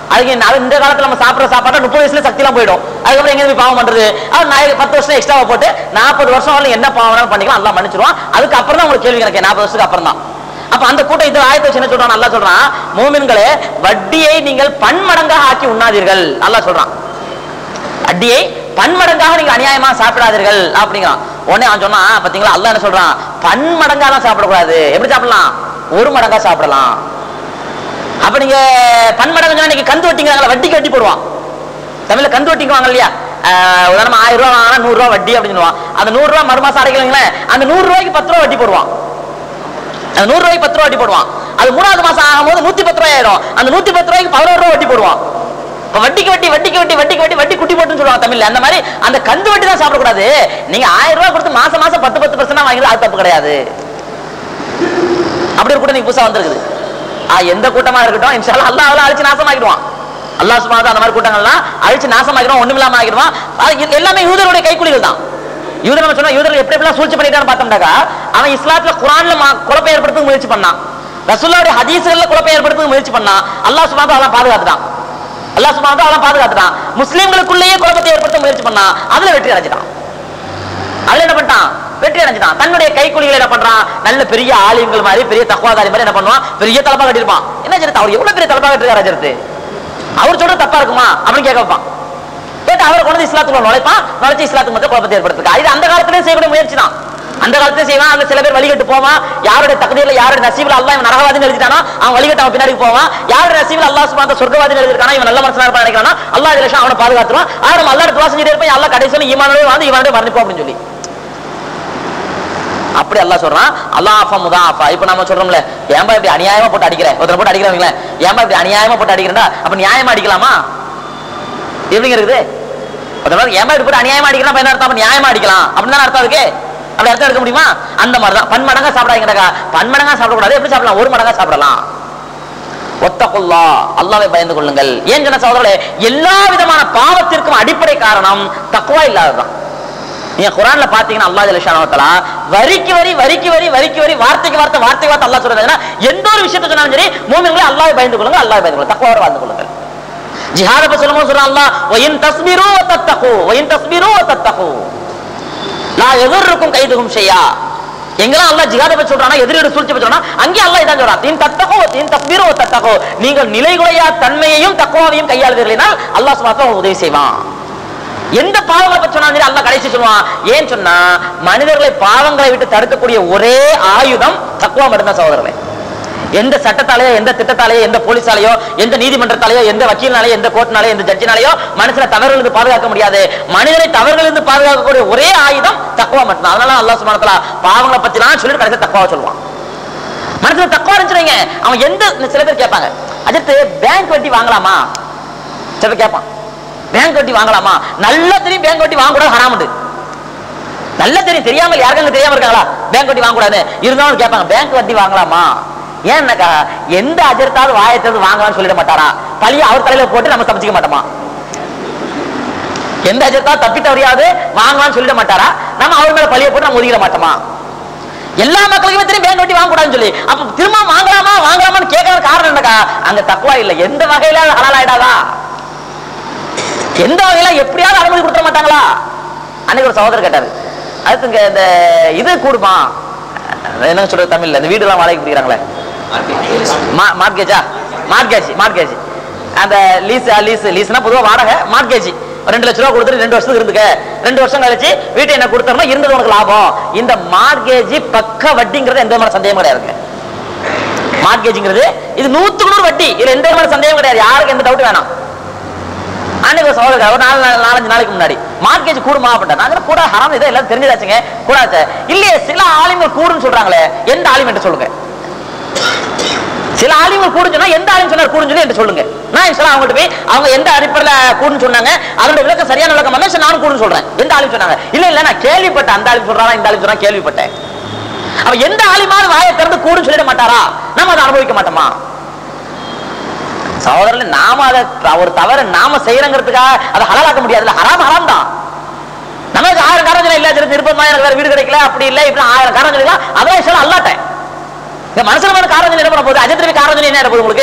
அதுக்கு இந்த- அது இந்த காலத்துல நம்ம சாப்பிடுற சாப்பாடு முப்பது வயசுல சக்திலாம் போயிடும் அதுக்கப்புறம் எங்க போய் பாவம் பண்றது அது நான் பத்து வருஷம் எக்ஸ்ட்ராவா போட்டு நாற்பது வருஷம் வரல என்ன பாவம் வேணாலும் பண்ணிக்கலாம் எல்லாம் மன்னிச்சிருவான் அதுக்கு அப்புறம் தான் உங்களுக்கு கேள்வி கணக்கு நாற்பது வருஷத்துக்கு அப்புறம் தான் அப்ப அந்த கூட்டம் இது ஆயத்தை வச்சு என்ன சொல்றான் நல்லா சொல்றான் மூமின்களே வட்டியை நீங்கள் பன்மடங்காக ஆக்கி உண்ணாதீர்கள் நல்லா சொல்றான் அடியை பன்மடங்காக நீங்க அநியாயமா சாப்பிடாதீர்கள் அப்படிங்கிறான் உடனே அவன் சொன்னா பாத்தீங்களா அல்லாஹ் என்ன சொல்றான் பன்மடங்காலாம் சாப்பிடக்கூடாது எப்படி சாப்பிடலாம் ஒரு மடங்கா சாப்பிடலாம் அப்ப நீங்க பன்மடங்கு சொன்னா இன்னைக்கு கந்து வட்டிங்கிறாங்களா வட்டிக்கு வட்டி போடுவான் தமிழ்ல கந்து வட்டிக்குவாங்க இல்லையா ஆஹ் உதாரணமா ஆயிரம் ரூபாய் வாங்கினா நூறு ரூபாய் வட்டி அப்படின்னு சொல்லுவான் அந்த நூறு ரூபாய் மறு மாசம் அடைக்கலங்களேன் அந்த நூறு ரூபாய்க்கு பத்து ரூபாய் வட்டி போடுவான் அந்த நூறு ரூபாய்க்கு பத்து ரூபாய் வட்டி போடுவான் அது மூணாவது மாசம் ஆகும்போது நூத்தி பத்து ரூபாய் ஆயிடும் அந்த நூத்தி பத்து ரூபாய்க்கு பதினோரு ரூபாய் வட்டி போடுவான் இப்ப வட்டிக்கு வட்டி வட்டிக்கு வட்டி வட்டிக்கு வட்டி வட்டி குட்டி போட்டுன்னு சொல்லுவாங்க தமிழ்ல அந்த மாதிரி அந்த கந்து வட்டி தான் சாப்பிடக்கூடாது நீங்க ஆயிரம் ரூபாய் கொடுத்து மாசம் மாசம் பத்து பத்து பர்சன்ட் வாங்கிக்கலாம் அது தப்பு கிடையாது அப்படி ஒரு கூட்டம் நீங்க புதுசா வந்திருக்குது ஆ எந்த கூட்டமா இருக்கட்டும் இன்ஷால்லா அல்லாஹ் அவளை அழிச்சு நாசமாக்கிடுவான் அல்லாஹ் சுப்ஹானஹு அந்த மாதிரி கூட்டங்கள்லாம் அழிச்சு நாசமாக்கிடுவான் ஒண்ணுமில்லாம ஆக்கிடுவான் அது எல்- எல்லாமே யூதருடைய கைக்குலிகள் தான் யூதர் நம்ம சொன்னா யூதர்கள் எப்படி எப்படிலாம் சூழ்ச்சி பண்ணிட்டான்னு பார்த்தோம்னாக்கா அவன் இஸ்லாத்துல குரான்ல மா- குழப்பம் ஏற்படுத்துறதுக்கு முயற்சி பண்ணான் ரசூல்லாவுடைய ஹதீஸ்கள்ல குழப்பம் ஏற்படுத்துறதுக்கு முயற்சி பண்ணான் அல்லாஹ் சுப்ஹானஹு அதெல்லாம் பாதுகாத்துட்டான் அல்லாஹ் சுப்ஹானஹு அதெல்லாம் பாதுகாத்துட்டான் முஸ்லிம்களுக்குள்ளேயே குழப்பத்தை ஏற்படுத்த முயற்சி பண்ணான் அதுல வெற்றி அடைஞ்சிட்டான் அதுல என்ன பண்ணிட்டான் வெற்றி அடைஞ்சிட்டான் தன்னுடைய கைக்குலிகளை என்ன பண்றான் நல்ல பெரிய ஆலிம்கள் மாதிரி பெரிய தக்குவாதாரி மாதிரி என்ன பண்ணுவான் பெரிய தலப்பா கட்டியிருப்பான் என்ன ஜெருத்து அவர் எவ்வளவு பெரிய தலப்பா கட்டிருக்காரு ஜெருத்து அவர் சொல்றது தப்பா இருக்குமா அப்படின்னு கேட்க வைப்பான் கேட்டு அவரை கொண்டு வந்து இஸ்லாத்துக்குள்ள நுழைப்பான் நுழைச்சு இஸ்லாத்துக்கு மட்டும் குழப்பத்தை ஏற்படுத்துக்கா இது அந்த காலத்திலே செய்யக்கூடிய முயற்சி தான் அந்த காலத்திலே செய்வான் அதுல சில பேர் வழிகட்டு போவான் யாருடைய தகுதியில யாருடைய நசீபில் அல்லாஹ் இவன் நரகவாதின்னு எழுதிட்டானோ அவன் வழிகட்டு அவன் பின்னாடி போவான் யாருடைய நசீபில் அல்லாஹ் சுபாந்த சொர்க்கவாதின்னு எழுதிருக்கானோ இவன் நல்ல மனசனா இருப்பான் நினைக்கிறானோ அல்லாஹ் ஜெலஷா அவனை பாதுகாத்துருவான் ஆனா நம்ம அல்லாஹ் துவா செஞ்சுட்டே இருப்போம் அல்லாஹ் கடைசியில் ஈமானோட வந்து இவனோட மரணிப்போம் அப்படின்னு சொல்லி அப்படி அல்லாஹ் சொல்றான் அல்லாஹா முதாஃபா இப்ப நம்ம சொல்றோம்ல ஏன்பா இப்படி அநியாயமா போட்டு அடிக்கிறேன் ஒருத்தர் போட்டு அடிக்கிறவங்களே ஏன்பா இப்படி அநியாயமா போட்டு அடிக்கிறேன்டா அப்ப நியாயமா அடிக்கலாமா எப்படிங்க இருக்குது ஒருத்தர் ஏன்பா இப்படி போட்டு அநியாயமா அடிக்கிறா அப்ப என்ன அர்த்தம் அப்ப நியாயமா அடிக்கலாம் அப்படின்னு தானே அர்த்தம் இருக்கு அப்படி அர்த்தம் எடுக்க முடியுமா அந்த மாதிரி தான் பன்மடங்கா சாப்பிடாதீங்கடா பன்மடங்கா சாப்பிடக்கூடாது எப்படி சாப்பிடலாம் ஒரு மடங்கா சாப்பிடலாம் ஒத்தகுல்லா அல்லாவை பயந்து கொள்ளுங்கள் ஏன் சொன்ன சகோதரர்களே எல்லா விதமான பாவத்திற்கும் அடிப்படை காரணம் தக்குவா இல்லாததுதான் நீங்க குரான்ல பாத்தீங்கன்னா அல்லாஹ் ஜல்ஷானு தஆலா வரிக்கு வரி வரிக்கு வரி வரிக்கு வரி வார்த்தைக்கு வார்த்தை வார்த்தைக்கு வார்த்தை அல்லாஹ் சொல்றது எந்த ஒரு விஷயத்தை சொன்னாலும் சரி மூமின்களே அல்லாஹ்வை பயந்து கொள்ளுங்க அல்லாஹ்வை பயந்து கொள்ளுங்க தக்வாவோட வாழ்ந்து கொள்ளுங்கள் ஜிஹாத பத்தி சொல்லும்போது சொல்றான் அல்லாஹ் வயின் தஸ்பிரு வ தத்தகு வயின் தஸ்பிரு வ தத்தகு லா எதிர்க்கும் கைதுகும் செய்யா எங்கெல்லாம் அல்லாஹ் ஜிஹாத பத்தி சொல்றானா எதிரியோட சூழ்ச்சி பத்தி சொல்றானா அங்கே அல்லாஹ் இதான் சொல்றான் தீன் தத்தகோ தீன் தஸ்பிரு வ தத்தகு நீங்கள் நிலைகுலையா தன்மையையும் தக்குவாவையும் கையாளுவீர்களால் அல்லாஹ் சுப்ஹானஹு உங்களுக்கு உதவி செய்வான் எந்த பாவங்களை பத்தி சொன்னாலும் சரி அல்லாஹ் கடைசி சொல்லுவான் ஏன் சொன்னா மனிதர்களை பாவங்களை விட்டு தடுக்கக்கூடிய ஒரே ஆயுதம் தக்குவா மட்டும்தான் சகோதரர்களே எந்த சட்டத்தாலேயோ எந்த திட்டத்தாலேயோ எந்த போலீஸாலேயோ எந்த நீதிமன்றத்தாலேயோ எந்த வக்கீல்னாலேயோ எந்த கோர்ட்னாலேயோ எந்த ஜட்ஜினாலேயோ மனுஷனை தவறுகளிலிருந்து பாதுகாக்க முடியாது மனிதனை தவறுகளிலிருந்து பாதுகாக்கக்கூடிய ஒரே ஆயுதம் தக்குவா மட்டும்தான் அதனால அல்லாஹ் சுப்ஹானஹு வ தஆலா பாவங்களை பத்திலாம் சொல்லிட்டு கடைசி தக்குவா சொல்லுவான் மனசுல தக்குவா இருந்துச்சுங்க அவன் எந்த சில பேர் கேட்பாங்க அடுத்து பேங்க் வட்டி வாங்கலாமா சில பேர் கேட்பான் பேங்க் வட்டி வாங்கலாமா நல்லா தெரியும் பேங்க் வட்டி வாங்க கூட ஹராமுண்டு நல்லா தெரியும் தெரியாம யாருக்கும் தெரியாம இருக்காங்களா பேங்க் வட்டி வாங்க கூடாது இருந்தாலும் கேட்பாங்க பேங்க் வட்டி வாங்கலாமா ஏன்னாக்கா எந்த அஜர்த்தாவது வாயத்திலிருந்து வாங்கலாம்னு சொல்லிட மாட்டாரா பழிய அவர் தலையில போட்டு நம்ம சமைச்சிக்க மாட்டோமா எந்த அஜர்த்தா தப்பி தவறியாவது வாங்கலாம்னு சொல்லிட மாட்டாரா நம்ம அவர் மேல பழிய போட்டு நம்ம ஒதுக்கிட மாட்டோமா எல்லா மக்களுக்குமே தெரியும் பேங்க் வட்டி வாங்க கூடாதுன்னு சொல்லி அப்ப திரும்ப வாங்கலாமா வாங்கலாமான்னு கேட்கற காரணம் என்னக்கா அங்க தக்குவா இல்ல எந்த வகையில அது ஹலால் ஆயிடாதா எந்த வகையில எப்படியாவது அனுமதி கொடுத்துட மாட்டாங்களா அன்னைக்கு ஒரு சகோதரர் கேட்டாரு அடுத்து இங்க இந்த இது கூடுமா அது என்ன சொல்றது தமிழ்ல இந்த வீடு எல்லாம் வாடகைக்கு பிடிக்கிறாங்களே மார்க்கேஜா மார்க்கேஜ் மார்க்கேஜ் அந்த லீஸ் லீஸ் லீஸ்னா பொதுவா வாடகை மார்க்கேஜ் ரெண்டு லட்ச ரூபா கொடுத்துட்டு ரெண்டு வருஷத்துக்கு இருந்துக்க ரெண்டு வருஷம் கழிச்சு வீட்டை என்ன கொடுத்தோம்னா இருந்தது உனக்கு லாபம் இந்த மார்க்கேஜ் பக்க வட்டிங்கிறது எந்த விதமான சந்தேகம் கிடையாதுங்க மார்க்கேஜ்ங்கிறது இது நூத்துக்கு நூறு வட்டி இதுல எந்த விதமான சந்தேகம் கிடையாது யாருக்கு எந்த டவுட் வேணாம் அன்னைக்கு ஒரு சகோதரர் ஒரு நாலு நாலு- நாலஞ்சு நாளைக்கு முன்னாடி மார்க்கேஜ் கூடுமா அப்படின்ட்டு நாங்க கூட ஹராம் இதை எல்லாம் தெரிஞ்சதாச்சுங்க கூடாது இல்லையே சில ஆலிம்கள் கூடுன்னு சொல்றாங்களே எந்த ஆலிம் என்று சொல்லுங்க சில ஆலிம்கள் கூடுன்னு சொன்னா எந்த ஆலிம் சொன்னார் கூடுன்னு சொல்லி என்று சொல்லுங்க நான் சொல்ல அவங்கள்ட்ட போய் அவங்க எந்த அடிப்படையில கூடுன்னு சொன்னாங்க அதோட விளக்கம் சரியான விளக்கம் பண்ணா சரி, நானும் கூடுன்னு சொல்றேன் எந்த ஆலிம் சொன்னாங்க இல்ல இல்ல நான் கேள்விப்பட்டேன் அந்த ஆலிம் சொல்றாரா இந்த ஆலிம் சொல்றா கேள்விப்பட்டேன் அவ எந்த ஆலிமாவது வாயை திறந்து கூடுன்னு சொல்லிட மாட்டாரா நம்ம அதை அனுபவிக்க மாட்டோமா சகோதரர்களே நாம அதை ஒரு தவறு நாம செய்யறங்கிறதுக்காக அதை ஹலாலாக்க முடியாதுல்ல ஹராம் ஹராம் தான் நமக்கு ஆயிரம் காரணம் சொல்ல இல்ல சரி திருப்பமா எனக்கு வேற வீடு கிடைக்கல அப்படி இல்ல இப்படி ஆயிரம் காரணம் சொல்லிக்கலாம் அதெல்லாம் சொல்ல அல்லாட்டேன் இந்த மனுஷன் மேல காரணம் என்ன பண்ண போகுது அஜத்திரவி காரணம் என்ன போகுது உங்களுக்கு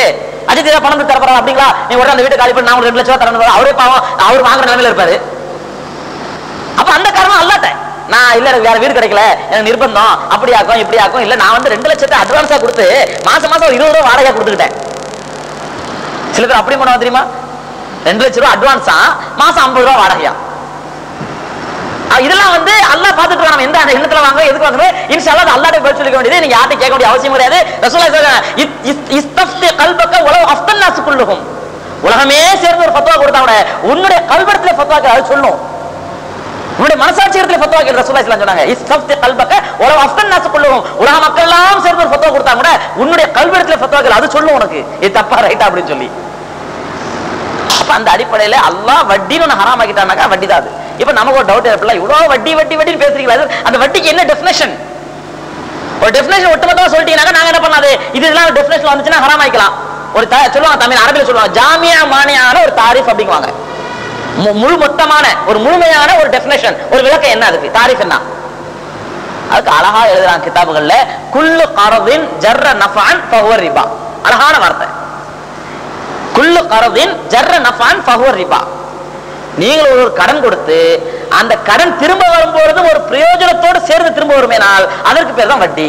அஜித் ஏதாவது பணம் தர போறாரு அப்படிங்களா நீ உடனே அந்த வீட்டை காலி பண்ணி நான் ஒரு ரெண்டு லட்சம் ரூபா தரணும் அவரே பாவம் அவர் வாங்குற நிலைமையில இருப்பாரு அப்ப அந்த காரணம் அல்லாட்ட நான் இல்ல எனக்கு வேற வீடு கிடைக்கல எனக்கு நிர்பந்தம் அப்படி ஆக்கும் இப்படி ஆக்கும் இல்ல நான் வந்து ரெண்டு லட்சத்தை அட்வான்ஸா கொடுத்து மாசம் மாசம் ஒரு இருபது ரூபா வாடகையா கொடுத்துக்கிட்டேன் சில பேர் அப்படி பண்ணுவாங்க தெரியுமா ரெண்டு லட்சம் ரூபா அட்வான்ஸா மாசம் ஐம்பது ரூபா வாடகையா அஹ் இதெல்லாம் வந்து அல்லாஹ் பார்த்துட்டு இருக்கான். நம்ம எந்த அந்த எண்ணத்துல வாங்க எதுக்கு வாங்குறது இன்ஷால்லா அது அல்லாஹ்ட்ட பதில் சொல்லிக்க வேண்டியது நீங்க யார்ட்ட கேட்க வேண்டிய அவசியம் கிடையாது ரசூலுல்லாஹி ஸல்லல்லாஹு அலைஹி வஸல்லம், இத்- இத்- இஸ்தஃப்தி கல்பக வலவ் அஃப்தன் நாஸ் குல்லுஹும். உலகமே சேர்ந்து ஒரு ஃபத்வா கொடுத்தா கூட உன்னுடைய கல்வெடுத்துல ஃபத்வா அது சொல்லும் உன்னுடைய மனசாட்சி இடத்துல ஃபத்வா கேட்க ரசூலுல்லாஹி ஸல்லல்லாஹு அலைஹி வஸல்லம் சொன்னாங்க இஸ்தஃப்தி கல்பக வலவ் அஃப்தன் நாஸ் குல்லுஹும். உலக மக்கள் எல்லாம் சேர்ந்து ஒரு ஃபத்வா கொடுத்தா கூட உன்னுடைய கல்வெடுத்துல ஃபத்வா கேளு அது சொல்லும் உனக்கு இது தப்பா ரைட்டா அப்படின்னு சொல்லி அப்ப அந்த அடிப்படையில அல்லாஹ் வட்டின்னு ஒண்ணு ஹராம் ஆக்கிட்டானாக்கா வட்டி தான் அது இப்ப நமக்கு ஒரு டவுட் இருப்பில்ல இவ்வளவு வட்டி வட்டி வட்டின்னு பேசுறீங்களா அது- அந்த வட்டிக்கு என்ன டெஃபினேஷன் ஒரு டெஃபினேஷன் ஒட்டுமொத்தமா சொல்லிட்டீங்கன்னாக்கா நாங்க என்ன பண்ணாது இது இதெல்லாம் டெஃபினேஷன் வந்துச்சுன்னா ஹராம் ஆயிக்கலாம் ஒரு த- சொல்லுவாங்க தமிழ் அரபில சொல்லுவாங்க ஜாமியா மானியான ஒரு தாரிஃப் அப்படிங்குவாங்க மு- முழு மொத்தமான ஒரு முழுமையான ஒரு டெஃபினேஷன் ஒரு விளக்கம் என்ன அதுக்கு தாரிஃப் என்ன அதுக்கு அழகா எழுதுறாங்க கிதாபுகள்ல குல்லு கரதின் ஜர்ர நஃபான் ஃபஹுவ ரிபா அழகான வார்த்தை குல்லு கரதின் ஜர்ர நஃபான் ஃபஹுவ ரிபா நீங்கள் ஒரு கடன் கொடுத்து அந்த கடன் திரும்ப வரும்பொழுது ஒரு பிரயோஜனத்தோடு சேர்ந்து திரும்ப வருமேனால் அதற்கு பேர் தான் வட்டி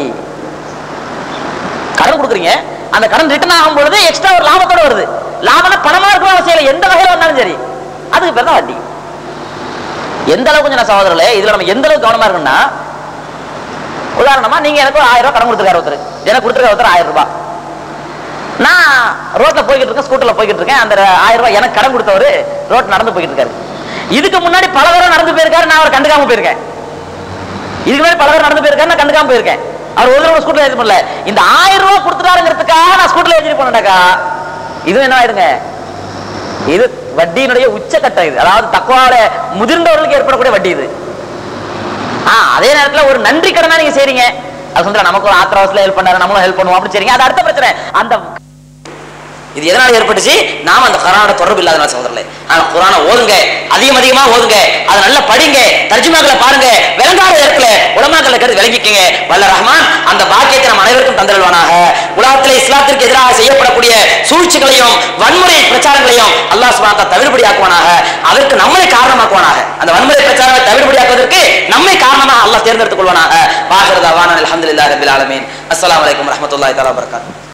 கடன் கொடுக்குறீங்க அந்த கடன் ரிட்டர்ன் ஆகும் பொழுது எக்ஸ்ட்ரா ஒரு லாபத்தோட வருது லாபம்னா பணமா இருக்கணும் அவசியம் இல்லை எந்த வகையில் வந்தாலும் சரி அதுக்கு பேர் தான் வட்டி எந்த அளவுக்கு கொஞ்சம் சகோதரர்களே இதுல நம்ம எந்த அளவுக்கு கவனமா இருக்கணும்னா உதாரணமா நீங்க எனக்கு ஒரு ஆயிரம் ரூபாய் கடன் கொடுத்துருக்காரு ஒருத்தர் எனக்கு கொடுத்துருக்க ஒருத்தர் ஆயிரம் ரூபாய் நான் ரோட்ல போய்கிட்டு இருக்கேன் ஸ்கூட்டர்ல போய்கிட்டு இருக்கேன் அந்த ஆயிரம் ரூபாய் எனக்கு கடன் கொடுத்தவர் ரோட் நடந்து போய்கிட்டு இருக்காரு இதுக்கு முன்னாடி பல தடவை நடந்து போயிருக்காரு நான் அவர் கண்டுக்காம போயிருக்கேன் இதுக்கு முன்னாடி பல தடவை நடந்து போயிருக்காரு நான் கண்டுக்காம போயிருக்கேன் அவர் ஒரு தடவை ஸ்கூட்டர்ல ஏற்றி பண்ணல இந்த ஆயிரம் ரூபாய் கொடுத்துட்டாருங்கிறதுக்காக நான் ஸ்கூட்டர்ல ஏற்றி போனேன்டாக்கா இதுவும் என்ன ஆயிடுங்க இது வட்டியினுடைய உச்சக்கட்டம் இது அதாவது தக்குவாட முதிர்ந்தவர்களுக்கு ஏற்படக்கூடிய வட்டி இது ஆ, அதே நேரத்துல ஒரு நன்றி கடனா நீங்க செய்றீங்க அது சொல்ற நமக்கு ஒரு ஆத்திர அவசரத்துல ஹெல்ப் பண்ணாரு நம்மளும் ஹெல்ப் பண்ணுவோம் அப்படி செய்றீங்க அது அடுத்த பிரச்சனை அந்த இது எதனால ஏற்பட்டுச்சு நாம அந்த குரானோட தொடர்பு இல்லாதனால சகோதரர்களே ஆனா குரானை ஓதுங்க அதிகம் அதிகமா ஓதுங்க அதை நல்லா படிங்க தர்ஜுமாக்களை பாருங்க விளங்காத இடத்துல உலமாக்களை கருத்து விளங்கிக்கங்க வல்ல ரஹ்மான் அந்த பாக்கியத்தை நம்ம அனைவருக்கும் தந்திருவானாக உலகத்தில் இஸ்லாத்திற்கு எதிராக செய்யப்படக்கூடிய சூழ்ச்சிகளையும் வன்முறை பிரச்சாரங்களையும் அல்லாஹ் சுபாத்தா தவிடுபடியாக்குவானாக அதற்கு நம்மை காரணமாக்குவானாக அந்த வன்முறை பிரச்சாரங்களை தவிடுபடியாக்குவதற்கு நம்மை காரணமாக அல்லாஹ் தேர்ந்தெடுத்துக் கொள்வானாக பாகரதா வான அலமதுல்லா ரபில் ஆலமீன் அஸ்ஸலாமு அலைக்கும் வரஹ்மத்துல்லாஹி தஆலா வபரகாத்துஹு